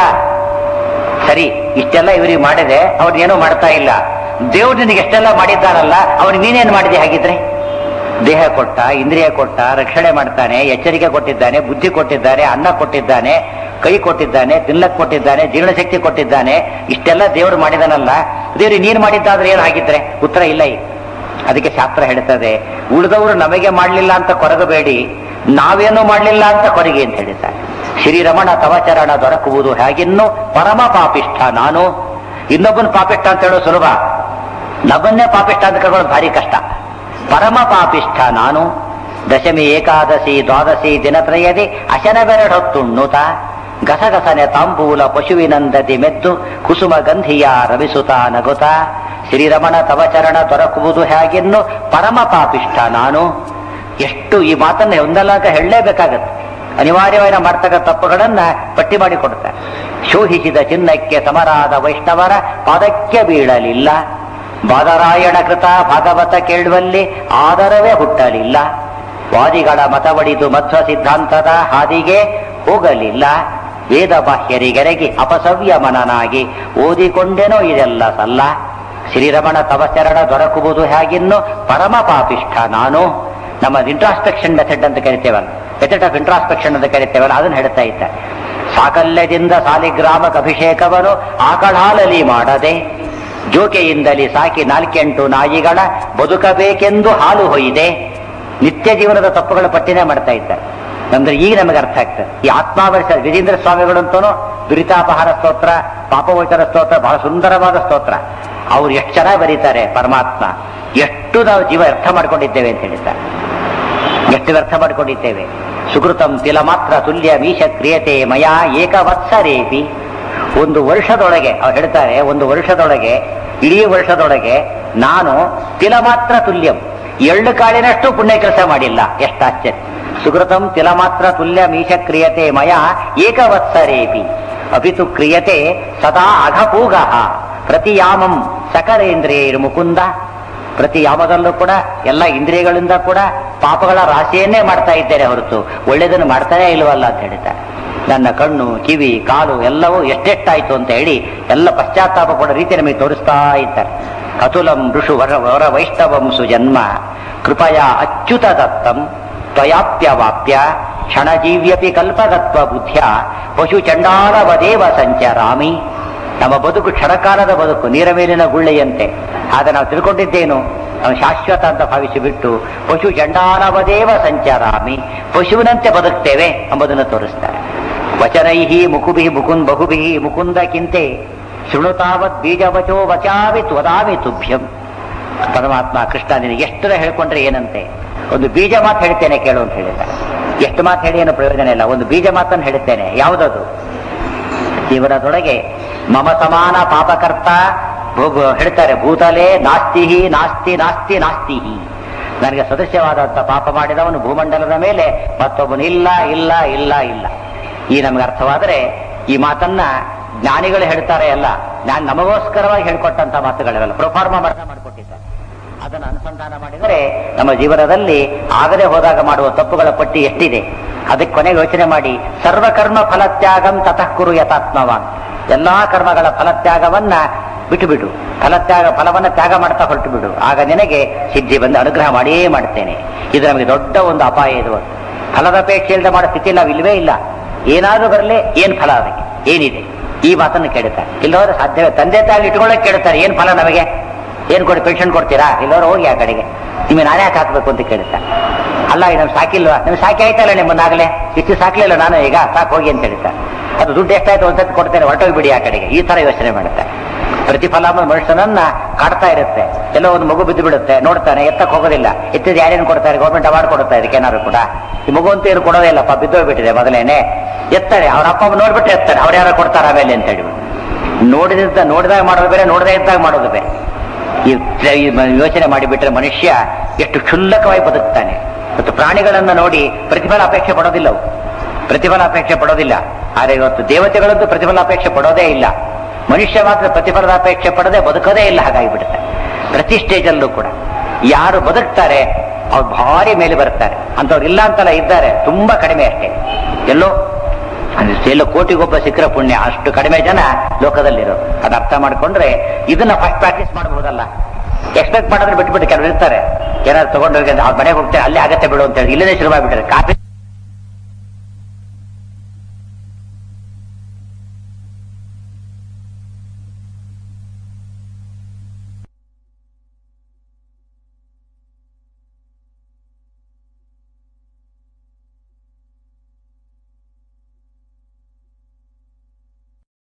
ಸರಿ ಇಷ್ಟೆಲ್ಲ ಇವರಿಗೆ ಮಾಡಿದೆ ಅವ್ರು ಏನೂ ಮಾಡ್ತಾ ಇಲ್ಲ ದೇವ್ರು ನಿನಗೆ ಎಷ್ಟೆಲ್ಲ ಮಾಡಿದ್ದಾನಲ್ಲ ಅವ್ನಿಗೆ ನೀನೇನು ಮಾಡಿದೆ ಹಾಗಿದ್ರೆ ದೇಹ ಕೊಟ್ಟ ಇಂದ್ರಿಯ ಕೊಟ್ಟ ರಕ್ಷಣೆ ಮಾಡ್ತಾನೆ ಎಚ್ಚರಿಕೆ ಕೊಟ್ಟಿದ್ದಾನೆ ಬುದ್ಧಿ ಕೊಟ್ಟಿದ್ದಾನೆ ಅನ್ನ ಕೊಟ್ಟಿದ್ದಾನೆ ಕೈ ಕೊಟ್ಟಿದ್ದಾನೆ ತಿನ್ನಕ್ ಕೊಟ್ಟಿದ್ದಾನೆ ಜೀರ್ಣಶಕ್ತಿ ಕೊಟ್ಟಿದ್ದಾನೆ ಇಷ್ಟೆಲ್ಲ ದೇವರು ಮಾಡಿದಾನಲ್ಲ ದೇವ್ರಿಗೆ ನೀನು ಮಾಡಿದ್ದಾದ್ರೆ ಏನು ಹಾಗಿದ್ರೆ ಉತ್ತರ ಇಲ್ಲ ಈಗ ಅದಕ್ಕೆ ಶಾಸ್ತ್ರ ಹೇಳ್ತದೆ ಉಳಿದವರು ನಮಗೆ ಮಾಡಲಿಲ್ಲ ಅಂತ ಕೊರಗಬೇಡಿ ನಾವೇನು ಮಾಡಲಿಲ್ಲ ಅಂತ ಕೊರಗಿ ಅಂತ ಹೇಳಿದ್ದಾರೆ ಶ್ರೀರಮಣ ತವಚರಣ ದೊರಕುವುದು ಹೇಗಿನ್ನು ಪರಮ ಪಾಪಿಷ್ಠ ನಾನು ಇನ್ನೊಬ್ಬನ ಪಾಪಿಷ್ಠ ಅಂತ ಹೇಳೋ ಸುಲಭ ನಮ್ಮನ್ನೇ ಪಾಪಿಷ್ಠ ಅಂತ ಕರ್ಕೊಳ್ಳೋದು ಭಾರಿ ಕಷ್ಟ ಪರಮ ಪಾಪಿಷ್ಠ ನಾನು ದಶಮಿ ಏಕಾದಶಿ ದ್ವಾದಶಿ ದಿನತ್ರಯದಿ ಅಶನವೆರಡೊತ್ತುಣ್ಣುತ ಗಸಗಸನೆ ತಾಂಬೂಲ ಪಶುವಿನಂದದಿ ಮೆದ್ದು ಕುಸುಮ ಗಂಧಿಯ ರವಿಸುತ ನಗುತ ಶ್ರೀರಮಣ ತವಚರಣ ದೊರಕುವುದು ಹೇಗಿನ್ನು ಪರಮ ಪಾಪಿಷ್ಠ ನಾನು ಎಷ್ಟು ಈ ಮಾತನ್ನ ಒಂದಲ್ಲಾಗ ಹೇಳಲೇಬೇಕಾಗತ್ತೆ ಅನಿವಾರ್ಯವಾಗಿ ನಾವು ಮಾಡ್ತಕ್ಕ ತಪ್ಪುಗಳನ್ನ ಪಟ್ಟಿ ಮಾಡಿ ಕೊಡ್ತಾರೆ ಶೋಹಿಸಿದ ಚಿನ್ನಕ್ಕೆ ಸಮರಾದ ವೈಷ್ಣವರ ಪಾದಕ್ಕೆ ಬೀಳಲಿಲ್ಲ ಬಾದರಾಯಣ ಕೃತ ಭಾಗವತ ಕೇಳುವಲ್ಲಿ ಆದರವೇ ಹುಟ್ಟಲಿಲ್ಲ ವಾದಿಗಳ ಮತವಡಿದು ಮಧ್ವ ಸಿದ್ಧಾಂತದ ಹಾದಿಗೆ ಹೋಗಲಿಲ್ಲ ವೇದ ಬಾಹ್ಯರಿಗೆರಗಿ ಅಪಸವ್ಯ ಮನನಾಗಿ ಓದಿಕೊಂಡೆನೋ ಇದೆಲ್ಲ ಸಲ್ಲ ಶ್ರೀರಮಣ ತವಚರಣ ದೊರಕುವುದು ಹೇಗಿನ್ನು ಪರಮ ಪಾಪಿಷ್ಠ ನಾನು ನಮ್ಮ ಇಂಟ್ರಾಸ್ಪೆಕ್ಷನ್ ಮೆಥಡ್ ಅಂತ ಕರಿತೇವಲ್ಲ ಮೆಥಡ್ ಆಫ್ ಇಂಟ್ರಾಸ್ಪೆಕ್ಷನ್ ಅಂತ ಕರಿತೇವಲ್ಲ ಅದನ್ನು ಹೇಳ್ತಾ ಇದ್ದಾರೆ ಸಾಕಲ್ಯದಿಂದ ಸಾಲಿಗ್ರಾಮಕ ಅಭಿಷೇಕವನ್ನು ಆಕಳಾಲಲಿ ಮಾಡದೆ ಜೋಕೆಯಿಂದಲಿ ಸಾಕಿ ನಾಲ್ಕೆಂಟು ನಾಯಿಗಳ ಬದುಕಬೇಕೆಂದು ಹಾಲು ಹೊಯ್ದೆ ನಿತ್ಯ ಜೀವನದ ತಪ್ಪುಗಳ ಪಟ್ಟಿನೇ ಮಾಡ್ತಾ ಇದ್ದಾರೆ ಅಂದ್ರೆ ಈಗ ನಮಗೆ ಅರ್ಥ ಆಗ್ತದೆ ಈ ಆತ್ಮಾವರ್ಷ ವಿಜೇಂದ್ರ ಸ್ವಾಮಿಗಳಂತೂ ದುರಿತಾಪಹಾರ ಸ್ತೋತ್ರ ಪಾಪವಚನ ಸ್ತೋತ್ರ ಬಹಳ ಸುಂದರವಾದ ಸ್ತೋತ್ರ ಅವ್ರು ಎಷ್ಟು ಚೆನ್ನಾಗಿ ಬರೀತಾರೆ ಪರಮಾತ್ಮ ಎಷ್ಟು ನಾವು ಜೀವ ಅರ್ಥ ಮಾಡ್ಕೊಂಡಿದ್ದೇವೆ ಅಂತ ಹೇಳಿದ್ದಾರೆ ಎಷ್ಟು ವ್ಯರ್ಥ ಮಾಡಿಕೊಂಡಿದ್ದೇವೆ ಸುಕೃತಂ ತಿಲ ಮಾತ್ರ ತುಲ್ಯ ಮೀಶ ಕ್ರಿಯತೆ ಮಯಾ ಏಕವತ್ಸರೇಪಿ ಒಂದು ವರ್ಷದೊಳಗೆ ಅವ್ರು ಹೇಳ್ತಾರೆ ಒಂದು ವರ್ಷದೊಳಗೆ ಇಡೀ ವರ್ಷದೊಳಗೆ ನಾನು ತಿಲ ಮಾತ್ರ ತುಲ್ಯಂ ಎಳ್ಳು ಕಾಳಿನಷ್ಟು ಪುಣ್ಯ ಕೆಲಸ ಮಾಡಿಲ್ಲ ಎಷ್ಟು ಆಶ್ಚರ್ಯ ಸುಕೃತಂ ತಿಲ ಮಾತ್ರ ತುಲ್ಯ ಮೀಶ ಕ್ರಿಯತೆ ಮಯ ಏಕವತ್ಸರೇಪಿ ಅಪಿತು ಕ್ರಿಯತೆ ಸದಾ ಅಘಪೂಗ ಪ್ರತಿಯಾಮಂ ಸಕಲೇಂದ್ರಿಯರು ಮುಕುಂದ ಪ್ರತಿ ಯಾಮದಲ್ಲೂ ಕೂಡ ಎಲ್ಲ ಇಂದ್ರಿಯಗಳಿಂದ ಕೂಡ ಪಾಪಗಳ ರಾಶಿಯನ್ನೇ ಮಾಡ್ತಾ ಇದ್ದೇನೆ ಹೊರತು ಒಳ್ಳೆಯದನ್ನು ಮಾಡ್ತಾನೇ ಇಲ್ವಲ್ಲ ಅಂತ ಹೇಳ್ತಾರೆ ನನ್ನ ಕಣ್ಣು ಕಿವಿ ಕಾಲು ಎಲ್ಲವೂ ಎಷ್ಟೆಷ್ಟಾಯ್ತು ಅಂತ ಹೇಳಿ ಎಲ್ಲ ಪಶ್ಚಾತ್ತಾಪ ಪಡೋ ರೀತಿ ನಮಗೆ ತೋರಿಸ್ತಾ ಇದ್ದಾರೆ ಅತುಲಂ ಋಷು ವರ ವರ ವೈಷ್ಣವಂ ಸುಜನ್ಮ ಕೃಪಯ ಅಚ್ಯುತ ದತ್ತಂ ತ್ವಯಾಪ್ಯವಾಪ್ಯ ಕ್ಷಣಜೀವ್ಯಪಿ ಕಲ್ಪಗತ್ವ ಬುದ್ಧ್ಯ ಪಶು ಚಂಡಾಲವದೇವ ಸಂಚರಾಮಿ ನಮ್ಮ ಬದುಕು ಕ್ಷಣಕಾಲದ ಬದುಕು ನೀರ ಮೇಲಿನ ಗುಳ್ಳೆಯಂತೆ ಆಗ ನಾವು ತಿಳ್ಕೊಂಡಿದ್ದೇನು ನಾವು ಶಾಶ್ವತ ಅಂತ ಭಾವಿಸಿ ಬಿಟ್ಟು ಪಶು ಚಂಡಾಲವದೇವ ಸಂಚಾರಾಮಿ ಪಶುವಿನಂತೆ ಬದುಕ್ತೇವೆ ಎಂಬುದನ್ನು ತೋರಿಸ್ತಾರೆ ವಚನೈಹಿ ಮುಕುಭಿ ಮುಕುಂದ್ ಬಹುಭಿ ಮುಕುಂದ ಕಿಂತೆ ಶೃಣುತಾವತ್ ಬೀಜವಚೋ ವಚಾವಿ ತ್ವದಾಮಿ ತುಭ್ಯಂ ಪರಮಾತ್ಮ ಕೃಷ್ಣ ನಿನಗೆ ಎಷ್ಟು ಹೇಳ್ಕೊಂಡ್ರೆ ಏನಂತೆ ಒಂದು ಬೀಜ ಮಾತು ಹೇಳ್ತೇನೆ ಕೇಳು ಅಂತ ಹೇಳಿದ್ದಾರೆ ಎಷ್ಟು ಮಾತು ಹೇಳಿ ಏನೋ ಪ್ರಯೋಜನ ಇಲ್ಲ ಒಂದು ಬೀಜ ಮಾತನ್ನು ಹೇಳ್ತೇನೆ ಯಾವುದದು ಜೀವನದೊಳಗೆ ಮಮ ಸಮಾನ ಪಾಪಕರ್ತ ಭೂ- ಹೇಳ್ತಾರೆ ಭೂತಲೇ ನಾಸ್ತಿ ನಾಸ್ತಿ ನಾಸ್ತಿ ನಾಸ್ತಿ ನನಗೆ ಸದಸ್ಯವಾದಂತ ಪಾಪ ಮಾಡಿದವನು ಭೂಮಂಡಲದ ಮೇಲೆ ಮತ್ತೊಬ್ಬನು ಇಲ್ಲ ಇಲ್ಲ ಇಲ್ಲ ಇಲ್ಲ ಈ ನಮಗೆ ಅರ್ಥವಾದರೆ ಈ ಮಾತನ್ನ ಜ್ಞಾನಿಗಳು ಹೇಳ್ತಾರೆ ಅಲ್ಲ ನಾನು ನಮಗೋಸ್ಕರವಾಗಿ ಹೇಳ್ಕೊಟ್ಟಂತ ಮಾತುಗಳಿರಲ್ಲ ಪ್ರೊಫಾರ್ಮ ಅರ್ಥ ಮಾಡಿಕೊಟ್ಟಿದ್ದಾರೆ ಅದನ್ನು ಅನುಸಂಧಾನ ಮಾಡಿದರೆ ನಮ್ಮ ಜೀವನದಲ್ಲಿ ಆಗದೆ ಹೋದಾಗ ಮಾಡುವ ತಪ್ಪುಗಳ ಪಟ್ಟಿ ಎಷ್ಟಿದೆ ಅದಕ್ಕೆ ಕೊನೆಗೆ ಯೋಚನೆ ಮಾಡಿ ಸರ್ವಕರ್ಮ ಫಲತ್ಯಾಗಂ ತತಃ ಕುರು ಯಥಾತ್ಮವಾನ್ ಎಲ್ಲಾ ಕರ್ಮಗಳ ಫಲತ್ಯಾಗವನ್ನ ಬಿಟ್ಟು ಬಿಡು ಫಲತ್ಯಾಗ ಫಲವನ್ನ ತ್ಯಾಗ ಮಾಡ್ತಾ ಹೊರಟು ಬಿಡು ಆಗ ನಿನಗೆ ಸಿದ್ಧಿ ಬಂದು ಅನುಗ್ರಹ ಮಾಡಿಯೇ ಮಾಡ್ತೇನೆ ಇದು ನಮಗೆ ದೊಡ್ಡ ಒಂದು ಅಪಾಯ ಇದು ಫಲದ ಅಪೇಕ್ಷೆ ಇಲ್ಲದೆ ಮಾಡೋ ಸ್ಥಿತಿ ನಾವು ಇಲ್ವೇ ಇಲ್ಲ ಏನಾದ್ರೂ ಬರಲಿ ಏನ್ ಫಲ ಅದಕ್ಕೆ ಏನಿದೆ ಈ ಮಾತನ್ನು ಕೇಳುತ್ತಾರೆ ಇಲ್ಲೋದ್ರೆ ಸಾಧ್ಯವೇ ತಂದೆ ತಾಯಿ ಇಟ್ಕೊಳ್ಳೋಕೆ ಕೇಳ್ತಾರೆ ಏನ್ ಫಲ ನಮಗೆ ಏನ್ ಕೊಡಿ ಪೆನ್ಷನ್ ಕೊಡ್ತೀರಾ ಇಲ್ಲೋರು ಹೋಗಿ ಆ ಕಡೆಗೆ ನಿಮಗೆ ನಾನೇ ಯಾಕೆ ಹಾಕ್ಬೇಕು ಅಂತ ಕೇಳ್ತಾರೆ ಅಲ್ಲ ಇದು ನಮ್ಗೆ ಸಾಕಿಲ್ವಾ ನಿಮ್ಗೆ ಸಾಕಿ ಆಯ್ತಲ್ಲ ನಿಮ್ಮನ್ನಾಗಲೇ ಇಷ್ಟು ಸಾಕ್ಲಿಲ್ಲ ನಾನು ಈಗ ಸಾಕು ಹೋಗಿ ಅಂತ ಹೇಳ್ತಾರೆ ಅದು ದುಡ್ಡು ಎಷ್ಟಾಯ್ತು ಒಂದ್ಸತಿ ಕೊಡ್ತೇನೆ ಹೊರಟೋಗಿ ಬಿಡಿ ಆ ಕಡೆಗೆ ಈ ತರ ಯೋಚನೆ ಮಾಡುತ್ತೆ ಪ್ರತಿಫಲ ಅನ್ನೋದು ಮನುಷ್ಯನನ್ನ ಕಾಡ್ತಾ ಇರುತ್ತೆ ಎಲ್ಲೋ ಒಂದು ಮಗು ಬಿದ್ದು ಬಿಡುತ್ತೆ ನೋಡ್ತಾನೆ ಎತ್ತಕ್ಕೆ ಹೋಗೋದಿಲ್ಲ ಎತ್ತಿದ ಯಾರೇನು ಕೊಡ್ತಾರೆ ಗೌರ್ಮೆಂಟ್ ಅವಾರ್ಡ್ ಕೊಡುತ್ತಾ ಇದಕ್ಕೆ ಏನಾದ್ರು ಕೂಡ ಈ ಮಗು ಅಂತ ಏನು ಕೊಡೋದೇ ಇಲ್ಲಪ್ಪ ಬಿದ್ದೋಗ್ಬಿಟ್ಟಿದೆ ಮೊದಲೇನೆ ಎತ್ತಾರೆ ಅವ್ರ ಅಪ್ಪ ಅಮ್ಮ ನೋಡ್ಬಿಟ್ಟು ಎತ್ತಾರೆ ಅವ್ರು ಯಾರು ಕೊಡ್ತಾರೆ ಆಮೇಲೆ ಅಂತ ಹೇಳಿ ನೋಡಿದ ನೋಡಿದಾಗ ಮಾಡೋದು ಬೇರೆ ನೋಡದೇ ಇದ್ದಾಗ ಮಾಡೋದು ಬೇರೆ ಈ ಈ ಯೋಚನೆ ಮಾಡಿಬಿಟ್ರೆ ಮನುಷ್ಯ ಎಷ್ಟು ಕ್ಷುಲ್ಲಕವಾಗಿ ಬದುಕ್ತಾನೆ ಮತ್ತು ಪ್ರಾಣಿಗಳನ್ನ ನೋಡಿ ಪ್ರತಿಫಲ ಅಪೇಕ್ಷೆ ಪಡೋದಿಲ್ಲ ಅವು ಪ್ರತಿಫಲ ಅಪೇಕ್ಷೆ ಪಡೋದಿಲ್ಲ ಆದರೆ ಇವತ್ತು ದೇವತೆಗಳಂತೂ ಪ್ರತಿಫಲ ಅಪೇಕ್ಷೆ ಪಡೋದೇ ಇಲ್ಲ ಮನುಷ್ಯ ಮಾತ್ರ ಪ್ರತಿಫಲದ ಅಪೇಕ್ಷೆ ಪಡದೆ ಬದುಕೋದೇ ಇಲ್ಲ ಹಾಗಾಗಿ ಬಿಡುತ್ತೆ ಪ್ರತಿ ಸ್ಟೇಜಲ್ಲೂ ಕೂಡ ಯಾರು ಬದುಕ್ತಾರೆ ಅವ್ರು ಭಾರಿ ಮೇಲೆ ಬರ್ತಾರೆ ಅಂತವ್ರು ಇಲ್ಲ ಅಂತಲ್ಲ ಇದ್ದಾರೆ ತುಂಬಾ ಕಡಿಮೆ ಅಷ್ಟೇ ಎಲ್ಲೋ ಅಂದ್ರೆ ಎಲ್ಲೋ ಕೋಟಿಗೊಬ್ಬ ಸಿಕ್ಕರ ಪುಣ್ಯ ಅಷ್ಟು ಕಡಿಮೆ ಜನ ಲೋಕದಲ್ಲಿರೋದು ಅದು ಅರ್ಥ ಮಾಡ್ಕೊಂಡ್ರೆ ಇದನ್ನ ಫಸ್ಟ್ ಪ್ರಾಕ್ಟೀಸ್ ಮಾಡಬಹುದಲ್ಲ ಎಕ್ಸ್ಪೆಕ್ಟ್ ಮಾಡಿದ್ರೆ ಬಿಟ್ಬಿಟ್ಟು ಕೆಲವರು ಇರ್ತಾರೆ ಏನಾದ್ರು ತಗೊಂಡೋಗಿ ಅವ್ರ ಮನೆಗೆ ಹೋಗ್ತಾರೆ ಅಲ್ಲೇ ಆಗತ್ತೆ ಬಿಡು ಅಂತ ಹೇಳಿ ಇಲ್ಲದೇ ಶುರು ಮಾಡ್ಬಿಟ್ರೆ ಕಾಫಿ